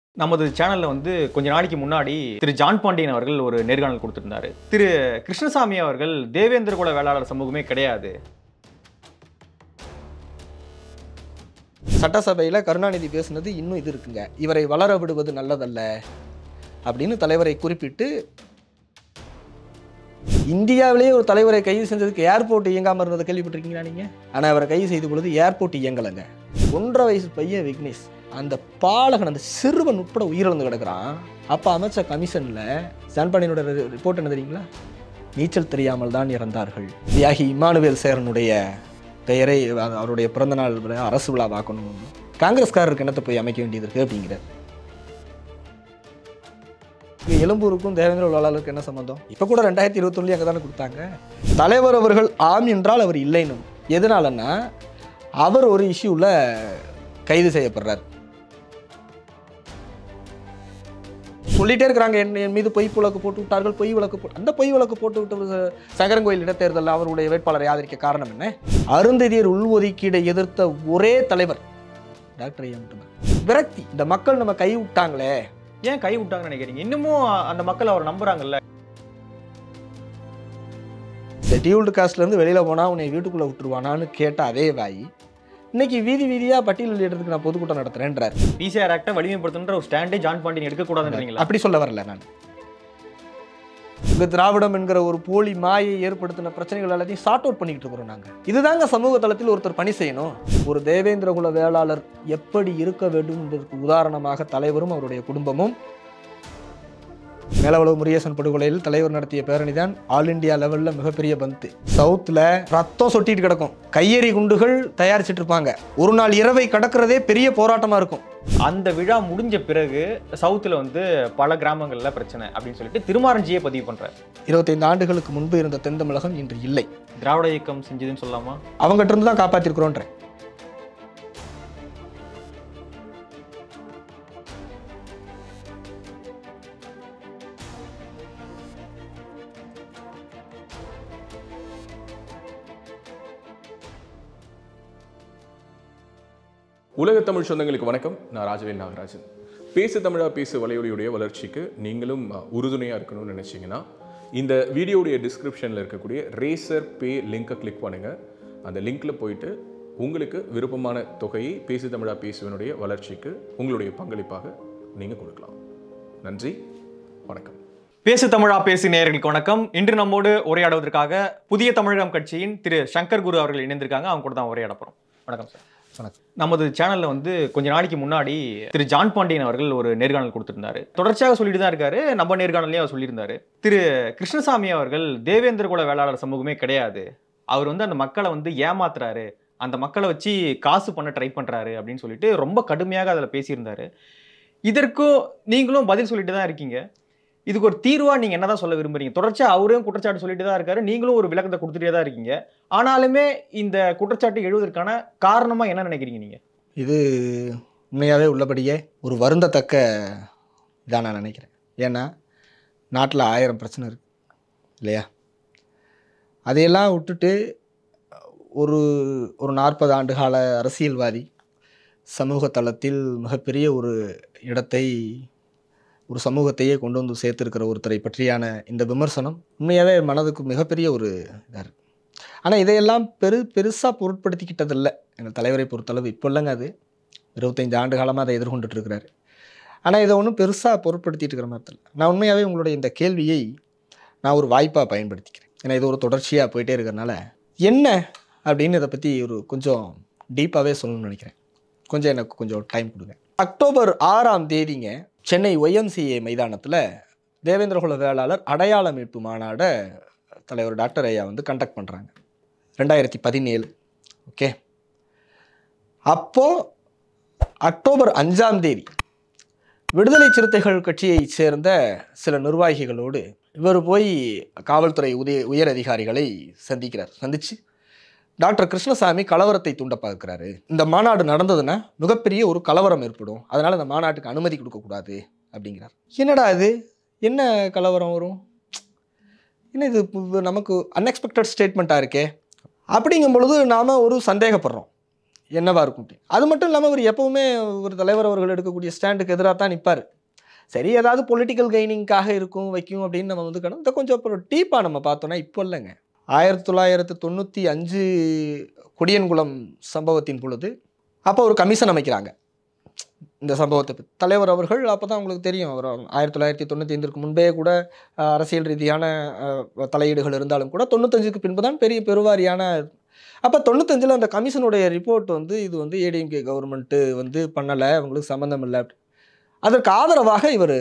நமது சேனல்ல வந்து கொஞ்ச நாளைக்கு முன்னாடி திரு ஜான் பாண்டியன் அவர்கள் ஒரு நேர்காணல் கொடுத்திருந்தாரு திரு கிருஷ்ணசாமி அவர்கள் தேவேந்திர குல வேளாளர் சமூகமே கிடையாது சட்டசபையில் கருணாநிதி பேசுனது இன்னும் இது இருக்குங்க இவரை வளர விடுவது நல்லதல்ல அப்படின்னு தலைவரை குறிப்பிட்டு இந்தியாவிலேயே ஒரு தலைவரை கைது செஞ்சதுக்கு ஏர்போர்ட் இயங்காமல் இருந்ததை கேள்விப்பட்டிருக்கீங்களா நீங்கள் ஆனால் அவரை கைது செய்த பொழுது ஏர்போர்ட் இயங்கலைங்க ஒன்றரை வயசு பையன் விக்னேஷ் அந்த பாலகன் அந்த சிறுவன் உட்பட உயிரிழந்து கிடக்குறான் அப்போ அமைச்ச கமிஷனில் சான்பாண்டியனோட ரிப்போர்ட் என்ன தெரியுங்களா நீச்சல் தெரியாமல் தான் இறந்தார்கள் தியாகி இமானுவேல் சேரனுடைய பெயரை அ- அவருடைய பிறந்தநாள் விழா அரசு விழாவாக்கணும் காங்கிரஸ்காரருக்கு என்னத்தை போய் அமைக்க வேண்டியது இருக்குது அப்படிங்கிறார் இங்க எழும்பூருக்கும் தேவேந்திர வேளாளருக்கு என்ன சம்மந்தம் இப்போ கூட ரெண்டாயிரத்தி இருபத்தொன்னுலேயே அங்கே தானே கொடுத்தாங்க தலைவர் அவர்கள் ஆம் என்றால் அவர் இல்லைனும் எதனாலன்னா அவர் ஒரு இஷ்யூவில் கைது செய்யப்படுறார் சொல்லிட்டே இருக்கிறாங்க என் என் மீது பொய் வழக்கு போட்டு விட்டார்கள் பொய் வழக்கு போட்டு அந்த பொய் வழக்கு போட்டு விட்டு சங்கரங்கோயில் இடைத்தேர்தலில் அவருடைய வேட்பாளரை ஆதரிக்க காரணம் என்ன அருந்ததியர் உள்ஒதுக்கீடை எதிர்த்த ஒரே தலைவர் டாக்டர் ஐயா மட்டும்தான் விரக்தி இந்த மக்கள் நம்ம கை விட்டாங்களே ஏன் கை விட்டாங்கன்னு நினைக்கிறீங்க இன்னமும் அந்த மக்கள் அவர் நம்புறாங்கல்ல ஷெட்யூல்டு காஸ்ட்லேருந்து வெளியில் போனால் உன்னை வீட்டுக்குள்ளே விட்டுருவானான்னு கேட்ட அதே வாய் இன்னைக்கு வீதி வீதியாக பட்டியல் இடத்துக்கு நான் பொதுக்கூட்டம் நடத்துறேன்றார் பிசிஆர் ஆக்டை வலிமைப்படுத்துன்ற ஒரு ஸ்டாண்டே ஜான் பாண்டியன் எடுக்கக்கூடாதுன்றீங்களா அப்படி சொல்ல வரல நான் இந்த திராவிடம் என்கிற ஒரு போலி மாயை ஏற்படுத்தின பிரச்சனைகள் எல்லாத்தையும் சார்ட் அவுட் பண்ணிக்கிட்டு இருக்கிறோம் நாங்கள் இதுதாங்க சமூக தளத்தில் ஒருத்தர் பணி செய்யணும் ஒரு தேவேந்திர குல வேளாளர் எப்படி இருக்க வேண்டும் என்பதற்கு உதாரணமாக தலைவரும் அவருடைய குடும்பமும் மேலவளவு முருகேசன் படுகொலையில் தலைவர் நடத்திய பேரணி தான் ஆல் இந்தியா லெவலில் மிகப்பெரிய பந்து சவுத்தில் ரத்தம் சொட்டிட்டு கிடக்கும் கையெறி குண்டுகள் தயாரிச்சிட்டு இருப்பாங்க ஒரு நாள் இரவை கடக்கிறதே பெரிய போராட்டமாக இருக்கும் அந்த விழா முடிஞ்ச பிறகு சவுத்துல வந்து பல கிராமங்கள்ல பிரச்சனை அப்படின்னு சொல்லிட்டு திருமாரஞ்சியே பதிவு பண்றாரு இருபத்தைந்து ஆண்டுகளுக்கு முன்பு இருந்த தென் தமிழகம் இன்று இல்லை திராவிட இயக்கம் செஞ்சதுன்னு சொல்லலாமா அவங்ககிட்ட இருந்து தான் காப்பாற்றிருக்கிறோன்றேன் உலக தமிழ் சொந்தங்களுக்கு வணக்கம் நான் ராஜவேல் நாகராஜன் பேசு தமிழா பேசு வலையொலியுடைய வளர்ச்சிக்கு நீங்களும் அஹ், உறுதுணையா இருக்கணும்னு நினைச்சீங்கன்னா இந்த வீடியோடைய டிஸ்கிரிப்ஷனில் இருக்கக்கூடிய ரேசர் பே லிங்கை கிளிக் பண்ணுங்க அந்த லிங்க்ல போயிட்டு உங்களுக்கு விருப்பமான தொகையை பேசு தமிழா பேசுவனுடைய வளர்ச்சிக்கு உங்களுடைய பங்களிப்பாக நீங்க கொடுக்கலாம் நன்றி வணக்கம் பேசு தமிழா பேசு நேயர்களுக்கு வணக்கம் இன்று நம்மோடு உரையாடுவதற்காக புதிய தமிழகம் கட்சியின் திரு சங்கர் குரு அவர்கள் இணைந்திருக்காங்க அவங்க கூட தான் உரையாட போறோம் வணக்கம் சார் வணக்கம். நமது சேனல்ல வந்து கொஞ்ச நாளைக்கு முன்னாடி திரு ஜான் பாண்டியன் அவர்கள் ஒரு நேர்காணல் கொடுத்திருந்தாரு தொடர்ச்சியாக சொல்லிட்டு தான் இருக்காரு நம்ம நேர்காணலையும் அவர் சொல்லியிருந்தாரு திரு கிருஷ்ணசாமி அவர்கள் தேவேந்திர குல வேளாளர் சமூகமே கிடையாது அவர் வந்து அந்த மக்களை வந்து ஏமாத்துறாரு அந்த மக்களை வச்சு காசு பண்ண ட்ரை பண்றாரு அப்படின்னு சொல்லிட்டு ரொம்ப கடுமையாக அதில் பேசியிருந்தாரு இதற்கும் நீங்களும் பதில் சொல்லிட்டு தான் இருக்கீங்க இதுக்கு ஒரு தீர்வா நீங்க என்னதான் சொல்ல விரும்புறீங்க தொடர்ச்சியா அவரும் குற்றச்சாட்டு சொல்லிட்டு தான் இருக்காரு நீங்களும் ஒரு விளக்கத்தை கொடுத்துட்டே தான் இருக்கீங்க ஆனாலுமே இந்த குற்றச்சாட்டு எழுவதற்கான காரணமா என்ன நினைக்கிறீங்க நீங்க இது உண்மையாகவே உள்ளபடியே ஒரு வருந்தத்தக்க இதாக நான் நினைக்கிறேன் ஏன்னா நாட்டில் ஆயிரம் பிரச்சனை இருக்கு இல்லையா அதையெல்லாம் விட்டுட்டு ஒரு ஒரு நாற்பது ஆண்டு கால அரசியல்வாதி சமூக தளத்தில் மிகப்பெரிய ஒரு இடத்தை ஒரு சமூகத்தையே கொண்டு வந்து சேர்த்துருக்கிற ஒருத்தரை பற்றியான இந்த விமர்சனம் உண்மையாகவே மனதுக்கு மிகப்பெரிய ஒரு இதாக இருக்கு ஆனால் இதையெல்லாம் பெரு பெருசாக பொருட்படுத்திக்கிட்டதில்லை எங்கள் தலைவரை பொறுத்தளவு இப்போ இல்லைங்க அது இருபத்தைந்து ஆண்டு காலமாக அதை எதிர்கொண்டுட்டு இருக்கிறாரு ஆனால் இதை ஒன்றும் பெருசாக பொருட்படுத்திட்டு இருக்கிற மாதிரி தெரியல நான் உண்மையாகவே உங்களுடைய இந்த கேள்வியை நான் ஒரு வாய்ப்பாக பயன்படுத்திக்கிறேன் ஏன்னா இது ஒரு தொடர்ச்சியாக போயிட்டே இருக்கிறனால என்ன அப்படின்னு இதை பற்றி ஒரு கொஞ்சம் டீப்பாகவே சொல்லணும்னு நினைக்கிறேன் கொஞ்சம் எனக்கு கொஞ்சம் டைம் கொடுங்க அக்டோபர் ஆறாம் தேதிங்க சென்னை ஒய்எம்சிஏ மைதானத்தில் தேவேந்திரகுல வேளாளர் அடையாள மீட்பு மாநாடை தலைவர் டாக்டர் ஐயா வந்து கண்டக்ட் பண்ணுறாங்க ரெண்டாயிரத்தி பதினேழு ஓகே அப்போது அக்டோபர் அஞ்சாம் தேதி விடுதலை சிறுத்தைகள் கட்சியைச் சேர்ந்த சில நிர்வாகிகளோடு இவர் போய் காவல்துறை உதய உயர் அதிகாரிகளை சந்திக்கிறார் சந்திச்சு டாக்டர் கிருஷ்ணசாமி கலவரத்தை தூண்ட பார்க்கிறாரு இந்த மாநாடு நடந்ததுன்னா மிகப்பெரிய ஒரு கலவரம் ஏற்படும் அதனால் இந்த மாநாட்டுக்கு அனுமதி கொடுக்கக்கூடாது அப்படிங்கிறார் என்னடா இது என்ன கலவரம் வரும் என்ன இது பு- நமக்கு அன்எக்ஸ்பெக்டட் ஸ்டேட்மெண்ட்டாக இருக்கே அப்படிங்கும் பொழுது நாம் ஒரு சந்தேகப்படுறோம் என்னவா இருக்கும் அப்படின்னு. அது மட்டும் இல்லாமல் அவர் எப்பவுமே ஒரு தலைவர் அவர்கள் எடுக்கக்கூடிய ஸ்டாண்டுக்கு எதிராக தான் நிற்பார் சரி ஏதாவது பொலிட்டிக்கல் கைனிங்காக இருக்கும் வைக்கும் அப்படின்னு நம்ம வந்து கடந்து கொஞ்சம் அப்புறம் டீப்பாக நம்ம பார்த்தோன்னா இப்போ இல்லைங்க ஆயிரத்தி தொள்ளாயிரத்து தொண்ணூற்றி அஞ்சு கொடியன்குளம் சம்பவத்தின் பொழுது அப்போ ஒரு கமிஷன் அமைக்கிறாங்க இந்த சம்பவத்தை பத்தி. தலைவர் அவர்கள் அப்போ தான் உங்களுக்கு தெரியும் அவர் ஆயிரத்தி தொள்ளாயிரத்தி தொண்ணூற்றி ஐந்திற்கு முன்பே கூட அஹ், அரசியல் ரீதியான அஹ், தலையீடுகள் இருந்தாலும் கூட தொண்ணூத்தஞ்சுக்கு பின்பு தான் பெரிய பெருவாரியான அப்போ தொண்ணூத்தஞ்சில் அந்த கமிஷனுடைய ரிப்போர்ட் வந்து இது வந்து ஏடிஎம்கே கவர்மெண்ட்டு வந்து பண்ணலை அவங்களுக்கு சம்மந்தம் இல்லை அப்படி. அதற்கு ஆதரவாக இவர்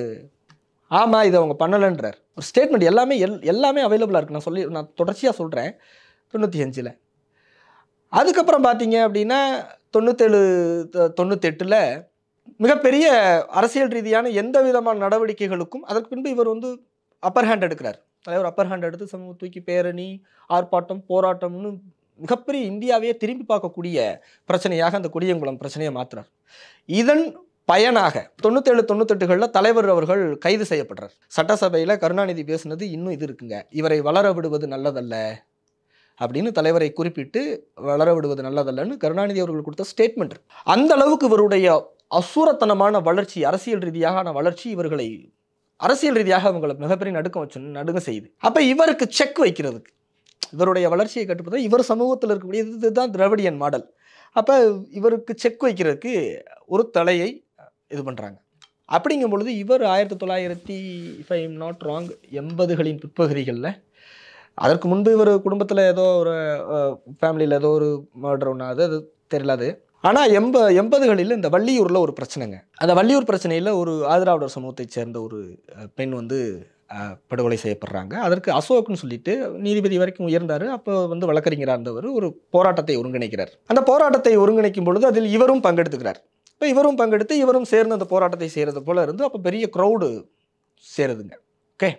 ஆமாம் இதை அவங்க பண்ணலைன்றார் ஒரு ஸ்டேட்மெண்ட் எல்லாமே எல் எல்லாமே அவைலபிளாக இருக்குது நான் சொல்லி நான் தொடர்ச்சியாக சொல்கிறேன் தொண்ணூற்றி அஞ்சில் அதுக்கப்புறம் பார்த்தீங்க அப்படின்னா தொண்ணூத்தேழு தொ- தொண்ணூத்தெட்டில் மிகப்பெரிய அரசியல் ரீதியான எந்த விதமான நடவடிக்கைகளுக்கும் அதற்கு பின்பு இவர் வந்து அப்பர் ஹேண்ட் எடுக்கிறார் தலைவர் அப்பர் ஹேண்ட் எடுத்து சமூக தூக்கி பேரணி ஆர்ப்பாட்டம் போராட்டம்னு மிகப்பெரிய இந்தியாவையே திரும்பி பார்க்கக்கூடிய பிரச்சனையாக அந்த கொடியங்குளம் பிரச்சனையை மாற்றுறார் இதன் பயனாக தொண்ணூத்தேழு தொண்ணூத்தெட்டுகளில் தலைவர் அவர்கள் கைது செய்யப்படுறார் சட்டசபையில் கருணாநிதி பேசுனது இன்னும் இது இருக்குங்க இவரை வளர விடுவது நல்லதல்ல அப்படின்னு தலைவரை குறிப்பிட்டு வளர விடுவது நல்லதல்லன்னு கருணாநிதி அவர்கள் கொடுத்த ஸ்டேட்மெண்ட் அந்த அளவுக்கு இவருடைய அசூரத்தனமான வளர்ச்சி அரசியல் ரீதியான வளர்ச்சி இவர்களை அரசியல் ரீதியாக அவங்களை மிகப்பெரிய நடுக்கம் வச்சு நடுங்க செய்யுது அப்போ இவருக்கு செக் வைக்கிறதுக்கு இவருடைய வளர்ச்சியை கட்டுப்படுத்த இவர் சமூகத்தில் இருக்கக்கூடிய இது- இதுதான் திராவிடியன் மாடல் அப்போ இவருக்கு செக் வைக்கிறதுக்கு ஒரு தலையை இது பண்ணுறாங்க அப்படிங்கும் பொழுது இவர் ஆயிரத்தி தொள்ளாயிரத்தி if I am not wrong எண்பதுகளின் பிற்பகுதிகளில் அதற்கு முன்பு இவர் குடும்பத்தில் ஏதோ ஒரு ஃபேமிலியில் ஏதோ ஒரு மர்டர் ஒன்று அது அது தெரியல அது ஆனால் எண்ப எண்பதுகளில் இந்த வள்ளியூரில் ஒரு பிரச்சனைங்க அந்த வள்ளியூர் பிரச்சனையில் ஒரு ஆதிராவிடர் சமூகத்தைச் சேர்ந்த ஒரு அஹ், பெண் வந்து அஹ், படுகொலை செய்யப்படுறாங்க அதற்கு அசோக்னு சொல்லிட்டு நீதிபதி வரைக்கும் உயர்ந்தார் அப்போ வந்து வழக்கறிஞராக இருந்தவர் ஒரு போராட்டத்தை ஒருங்கிணைக்கிறார் அந்த போராட்டத்தை ஒருங்கிணைக்கும் பொழுது அதில் இவரும் பங்கெடுத்துக்கிறார் இப்போ இவரும் பங்கெடுத்து இவரும் சேர்ந்து அந்த போராட்டத்தை செய்கிறது போல இருந்து அப்போ பெரிய க்ரௌடு சேருதுங்க ஓகே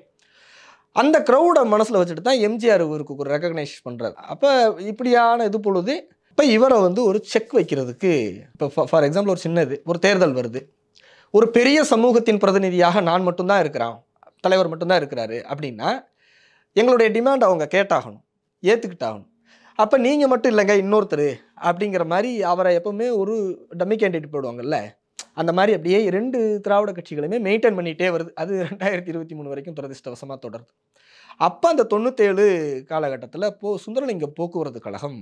அந்த க்ரௌடை மனசில் வச்சுட்டு தான் எம்ஜிஆர் இவருக்கு ஒரு ரெக்கக்னைஸ் பண்ணுறாரு அப்போ இப்படியான இது பொழுது இப்போ இவரை வந்து ஒரு செக் வைக்கிறதுக்கு இப்போ ஃபார் எக்ஸாம்பிள் ஒரு சின்ன இது ஒரு தேர்தல் வருது ஒரு பெரிய சமூகத்தின் பிரதிநிதியாக நான் மட்டும்தான் இருக்கிறான் தலைவர் மட்டும்தான் இருக்கிறாரு அப்படின்னா எங்களுடைய டிமாண்ட் அவங்க கேட்டாகணும் ஏற்றுக்கிட்டாகணும் அப்போ நீங்கள் மட்டும் இல்லைங்க இன்னொருத்தர் அப்படிங்கிற மாதிரி அவரை எப்பவுமே ஒரு டம்மி கேண்டிடேட் போடுவாங்கல்ல அந்த மாதிரி அப்படியே ரெண்டு திராவிட கட்சிகளுமே மெயின்டைன் பண்ணிகிட்டே வருது அது ரெண்டாயிரத்தி இருபத்தி மூணு வரைக்கும் துரதிருஷ்டவசமாக தொடருது அப்போ அந்த தொண்ணூற்றேழு காலகட்டத்தில் போ சுந்தரலிங்க போக்குவரத்து கழகம்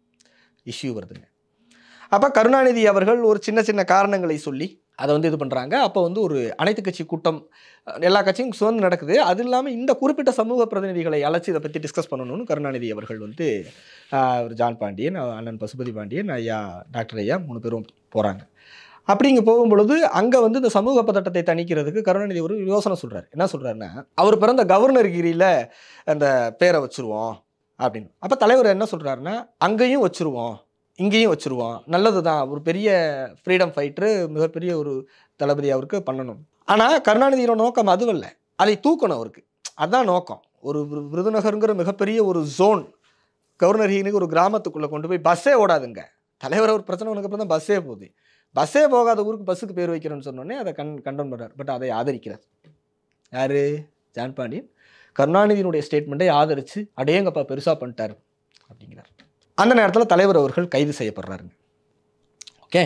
இஷ்யூ வருதுங்க அப்போ கருணாநிதி அவர்கள் ஒரு சின்ன சின்ன காரணங்களை சொல்லி அதை வந்து இது பண்ணுறாங்க அப்போ வந்து ஒரு அனைத்து கட்சி கூட்டம் அஹ், எல்லா கட்சியும் சுதந்து நடக்குது அது இல்லாமல் இந்த குறிப்பிட்ட சமூக பிரதிநிதிகளை அழைச்சி இதை பற்றி டிஸ்கஸ் பண்ணணும்னு கருணாநிதி அவர்கள் வந்து ஆஹ், ஒரு ஜான் பாண்டியன் அஹ், அண்ணன் பசுபதி பாண்டியன் ஐயா டாக்டர் ஐயா மூணு பேரும் போகிறாங்க அப்படிங்க போகும் பொழுது அங்கே வந்து இந்த சமூக பதட்டத்தை தணிக்கிறதுக்கு கருணாநிதி ஒரு யோசனை சொல்கிறார் என்ன சொல்கிறாருன்னா அவர் பிறந்த கவர்னர்கிரியில் அந்த பேரை வச்சுருவோம் அப்படின்னு அப்போ தலைவர் என்ன சொல்கிறாருன்னா அங்கேயும் வச்சுருவோம் இங்கேயும் வச்சுருவோம் நல்லது தான் ஒரு பெரிய ஃப்ரீடம் ஃபைட்டரு மிகப்பெரிய ஒரு தளபதி அவருக்கு பண்ணணும் ஆனால் கருணாநிதியோட நோக்கம் அதுவல்ல அதை தூக்கணும் அவருக்கு அதுதான் நோக்கம் ஒரு விரு- விருதுநகருங்கிற மிகப்பெரிய ஒரு ஜோன் கவர்னர் ஒரு கிராமத்துக்குள்ளே கொண்டு போய் பஸ்ஸே ஓடாதுங்க தலைவர் ஒரு பிரச்சனை உனக்கு அப்புறம் தான் பஸ்ஸே போகுது பஸ்ஸே போகாத ஊருக்கு பஸ்ஸுக்கு பேர் வைக்கிறேன்னு சொன்னோடனே அதை கண் கண்டம் பண்ணுறார் பட் அதை ஆதரிக்கிறார் யார் ஜான் பாண்டியன் கருணாநிதியினுடைய ஸ்டேட்மெண்ட்டை ஆதரித்து அடேங்கப்பா பெருசாக பண்ணிட்டார் அப்படிங்கிறார் அந்த நேரத்தில் தலைவர் அவர்கள் கைது செய்யப்படுறாருங்க ஓகே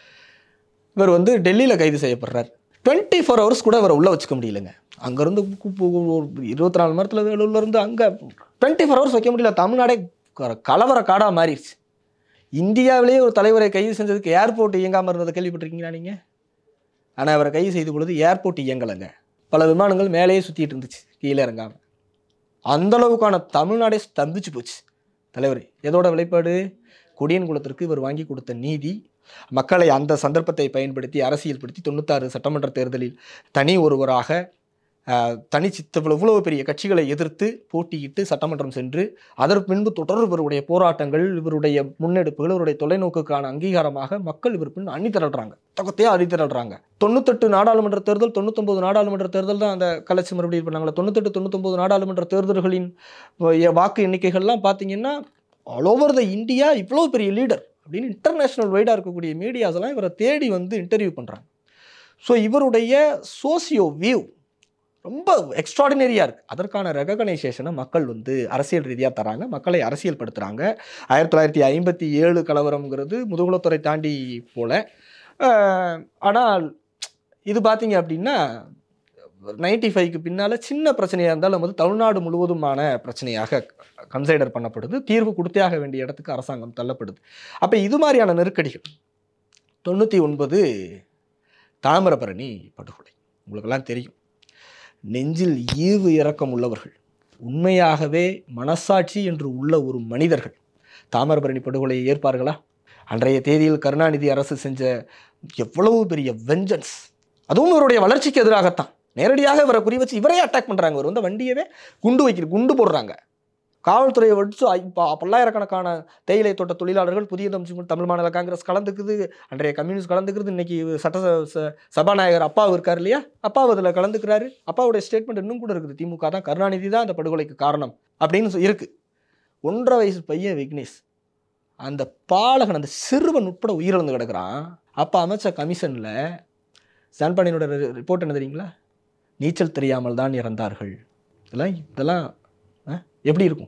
இவர் வந்து டெல்லியில் கைது செய்யப்படுறார் டுவெண்ட்டி ஃபோர் ஹவர்ஸ் கூட இவரை உள்ளே வச்சுக்க முடியலங்க அங்கேருந்து இருபத்தி நாலு மணி நேரத்தில் வேலூர்லேருந்து அங்கே டுவெண்ட்டி ஃபோர் ஹவர்ஸ் வைக்க முடியல தமிழ்நாடே க- கலவர காடாக மாறிடுச்சு இந்தியாவிலேயே ஒரு தலைவரை கைது செஞ்சதுக்கு ஏர்போர்ட் இயங்காமல் இருந்ததை கேள்விப்பட்டிருக்கீங்களா நீங்கள் ஆனால் அவரை கைது செய்த பொழுது ஏர்போர்ட் இயங்கலைங்க பல விமானங்கள் மேலேயே சுற்றிட்டு இருந்துச்சு கீழே இறங்காமல் அந்த அளவுக்கான தமிழ்நாடே ஸ்தம்பிச்சு போச்சு தலைவர் எதோட விளைப்பாடு கொடியன் குலத்திற்கு இவர் வாங்கி கொடுத்த நீதி மக்களை அந்த சந்தர்ப்பத்தை பயன்படுத்தி அரசியல்படுத்தி தொண்ணூத்தாறு சட்டமன்ற தேர்தலில் தனி ஒருவராக ஆஹ், தனி சித்த இவ்வளவு பெரிய கட்சிகளை எதிர்த்து போட்டியிட்டு சட்டமன்றம் சென்று அதற்கு பின்பு தொடர் இவருடைய போராட்டங்கள் இவருடைய முன்னெடுப்புகள் இவருடைய தொலைநோக்குக்கான அங்கீகாரமாக மக்கள் இவர் பின் அணி திரள்றாங்க தொகத்தையே அணி திரள்றாங்க தொண்ணூத்தெட்டு நாடாளுமன்ற தேர்தல் தொண்ணூத்தொம்பது நாடாளுமன்ற தேர்தல் தான் அந்த கலைச்சி மறுபடியும் இது பண்ணாங்களா தொண்ணூத்தெட்டு தொண்ணூத்தொம்பது நாடாளுமன்ற தேர்தல்களின் வ- வாக்கு எண்ணிக்கைகள்லாம் பார்த்தீங்கன்னா ஆல் ஓவர் த இந்தியா இவ்வளோ பெரிய லீடர் அப்படின்னு இன்டர்நேஷ்னல் வைடாக இருக்கக்கூடிய மீடியாஸ் எல்லாம் இவரை தேடி வந்து இன்டர்வியூ பண்ணுறாங்க ஸோ இவருடைய சோசியோ வியூ ரொம்ப எக்ஸ்ட்ராடினரியாக இருக்குது அதற்கான ரெகனைசேஷனை மக்கள் வந்து அரசியல் ரீதியாக தராங்க மக்களை அரசியல் படுத்துகிறாங்க ஆயிரத்தி தொள்ளாயிரத்தி ஐம்பத்தி ஏழு கலவரம்ங்கிறது முதுகுலத்துறை தாண்டி போல அஹ், ஆனால் இது பார்த்தீங்க அப்படின்னா நைன்டி ஃபைவ்க்கு பின்னால் சின்ன பிரச்சனையாக இருந்தாலும் வந்து தமிழ்நாடு முழுவதுமான பிரச்சனையாக கன்சிடர் பண்ணப்படுது தீர்வு கொடுத்தே ஆக வேண்டிய இடத்துக்கு அரசாங்கம் தள்ளப்படுது அப்போ இது மாதிரியான நெருக்கடிகள் தொண்ணூற்றி ஒன்பது தாமிரபரணி படுகொலை உங்களுக்கெல்லாம் தெரியும் நெஞ்சில் ஈவு இரக்கம் உள்ளவர்கள் உண்மையாகவே மனசாட்சி என்று உள்ள ஒரு மனிதர்கள் தாமிரபரணி படுகொலையை ஏற்பார்களா அன்றைய தேதியில் கருணாநிதி அரசு செஞ்ச எவ்வளவு பெரிய வெஞ்சன்ஸ் அதுவும் இவருடைய வளர்ச்சிக்கு எதிராகத்தான் நேரடியாக இவரை குறி வச்சு இவரே அட்டாக் பண்ணுறாங்க இவர் வந்து வண்டியவே குண்டு வைக்கிற குண்டு போடுறாங்க காவல்துறையை வச்சு ஐ- ப- பல்லாயிரக்கணக்கான தேயிலை தோட்ட தொழிலாளர்கள் புதிய தமிழ் தமிழ் மாநில காங்கிரஸ் கலந்துக்குது அன்றைய கம்யூனிஸ்ட் கலந்துக்கிறது இன்னைக்கு சட்ட ச- ச- சபாநாயகர் அப்பா இருக்கார் இல்லையா அப்பா அதில் கலந்துக்கிறாரு அப்பாவுடைய ஸ்டேட்மெண்ட் இன்னும் கூட இருக்குது திமுக தான் கருணாநிதி தான் அந்த படுகொலைக்கு காரணம் அப்படின்னு சொ- இருக்கு ஒன்றரை வயசு பையன் விக்னேஷ் அந்த பாலகன் அந்த சிறுவன் உட்பட உயிரிழந்து கிடக்குறான் அப்போ அமைச்ச கமிஷனில் சான்பாண்டியனோட ரிப்போர்ட் என்ன தெரியுங்களா நீச்சல் தெரியாமல் தான் இறந்தார்கள் இதெல்லாம் இதெல்லாம் ஆ, எப்படி இருக்கும்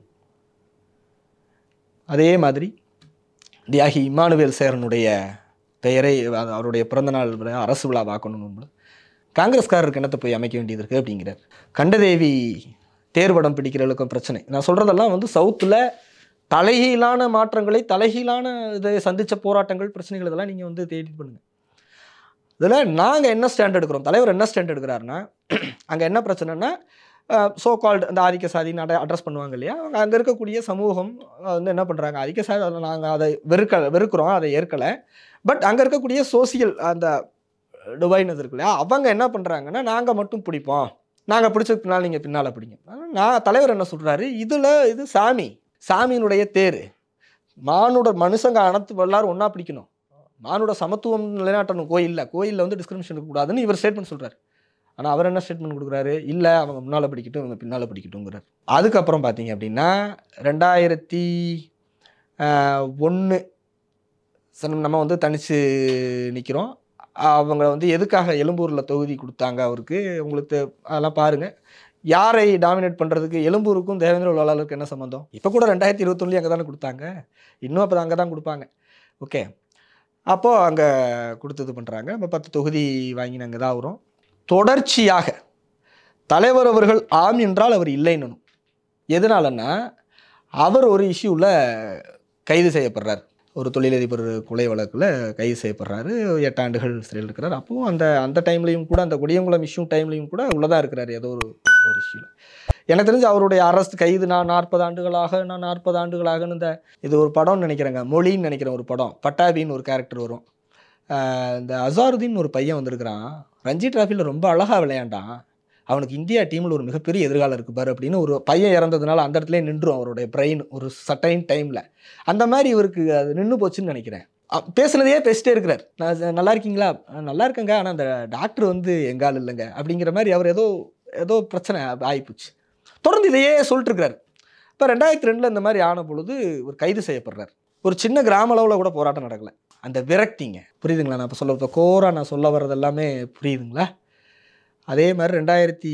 அதே மாதிரி தியாகி இமானுவேல் சேரனுடைய பெயரை அது அவருடைய பிறந்தநாள் விழா அரசு விழாவாக்கணும் காங்கிரஸ்காரருக்கு என்னத்தை போய் அமைக்க வேண்டியது இருக்குது அப்படிங்கிறார் கண்டதேவி தேர்வடம் பிடிக்கிறவங்களுக்கும் பிரச்சனை நான் சொல்கிறதெல்லாம் வந்து சவுத்தில் தலைகீழான மாற்றங்களை தலைகீழான இதை சந்தித்த போராட்டங்கள் பிரச்சனைகள் இதெல்லாம் நீங்கள் வந்து தேடி பண்ணுங்க இதில் நாங்கள் என்ன ஸ்டாண்ட் எடுக்கிறோம் தலைவர் என்ன ஸ்டாண்ட் எடுக்கிறாருன்னா அங்கே என்ன பிரச்சனைனா சோ கால்டு அந்த ஆதிக்க சாதின்னு அட அட்ரஸ் பண்ணுவாங்க இல்லையா அவங்க அங்கே இருக்கக்கூடிய சமூகம் அஹ், வந்து என்ன பண்ணுறாங்க ஆதிக்க சாதி நாங்கள் அதை வெறுக்க வெறுக்கிறோம் அதை ஏற்கலை பட் அங்கே இருக்கக்கூடிய சோசியல் அந்த டிவைனஸ் இருக்கு இல்லையா அவங்க என்ன பண்ணுறாங்கன்னா நாங்கள் மட்டும் பிடிப்போம் நாங்கள் பிடிச்ச பின்னால் நீங்கள் பின்னால் பிடிங்க ஆனா, நான் தலைவர் என்ன சொல்கிறாரு இதில் இது சாமி சாமியினுடைய தேர் மானுட மனுஷங்க அனைத்து எல்லாரும் ஒன்றா பிடிக்கணும் மானுட சமத்துவம் நிலைநாட்டணும் கோயிலில் கோயிலில் வந்து டிஸ்கிரிமினேஷன் இருக்கக்கூடாதுன்னு இவர் ஸ்டேட்மெண்ட் சொல்கிறார் ஆனால் அவர் என்ன ஸ்டேட்மெண்ட் கொடுக்குறாரு இல்லை அவங்க முன்னால் படிக்கட்டும் இவங்க பின்னால் படிக்கட்டுங்கிறார் அதுக்கப்புறம் பார்த்தீங்க அப்படின்னா ரெண்டாயிரத்தி ஒன்று நம்ம வந்து தனித்து நிற்கிறோம் அவங்க வந்து எதுக்காக எழும்பூரில் தொகுதி கொடுத்தாங்க அவருக்கு உங்களுக்கு தெ- அதெல்லாம் பாருங்கள் யாரை டாமினேட் பண்ணுறதுக்கு எழும்பூருக்கும் தேவேந்திர வேளாளருக்கு என்ன சம்மந்தம் இப்போ கூட ரெண்டாயிரத்தி இருபத்தொன்னுலேயும் அங்கே தானே கொடுத்தாங்க இன்னும் அப்போ அங்கே தான் கொடுப்பாங்க ஓகே அப்போது அங்கே கொடுத்தது பண்ணுறாங்க நம்ம பத்து தொகுதி வாங்கி அங்கே தான் வரும் தொடர்ச்சியாக தலைவர் அவர்கள் ஆம் என்றால் அவர் இல்லைன்னு எதனாலன்னா அவர் ஒரு இஷ்யூவில் கைது செய்யப்படுறார் ஒரு தொழிலதிபர் கொலை வழக்கில் கைது செய்யப்படுறாரு எட்டு ஆண்டுகள் சிறையில் இருக்கிறார் அப்போவும் அந்த அந்த டைம்லையும் கூட அந்த கொடியங்குளம் இஷ்யூ டைம்லையும் கூட உள்ளதாக இருக்கிறார் ஏதோ ஒரு ஒரு இஷ்யூவில் எனக்கு தெரிஞ்சு அவருடைய அரஸ்ட் கைது நான் நாற்பது ஆண்டுகளாக நான் நாற்பது ஆண்டுகளாகன்னு இந்த இது ஒரு படம்னு நினைக்கிறேங்க மொழின்னு நினைக்கிறேன் ஒரு படம் பட்டாபின்னு ஒரு கேரக்டர் வரும் ஆஹ் இந்த அசாருதீன் ஒரு பையன் வந்திருக்கிறான் ரஞ்சி டிராஃபியில் ரொம்ப அழகாக விளையாண்டான் அவனுக்கு இந்தியா டீமில் ஒரு மிகப்பெரிய எதிர்காலம் இருக்கு பாரு அப்படின்னு ஒரு பையன் இறந்ததுனால அந்த இடத்துல நின்றும் அவருடைய பிரெயின் ஒரு சட்டைன் டைமில் அந்த மாதிரி இவருக்கு அது நின்று போச்சுன்னு நினைக்கிறேன் அ- பேசுனதையே பேசிட்டே இருக்கிறார் நான் ச- நல்லா இருக்கீங்களா "ஆ, நல்லா இருக்கேங்க ஆனால் அந்த டாக்டர் வந்து எங்கால் இல்லைங்க அப்படிங்கிற மாதிரி அவர் ஏதோ ஏதோ பிரச்சனை ஆகிப்போச்சு தொடர்ந்து இதையே சொல்லிட்டு இருக்கிறார் இப்போ ரெண்டாயிரத்தி ரெண்டில் இந்த மாதிரி ஆன பொழுது ஒரு கைது செய்யப்படுறார் ஒரு சின்ன கிராம அளவில் கூட போராட்டம் நடக்கலை அந்த விரக்திங்க புரியுதுங்களா நான் இப்போ சொல்ல இப்போ கோரா நான் சொல்ல வர்றது எல்லாமே புரியுதுங்களா அதே மாதிரி ரெண்டாயிரத்தி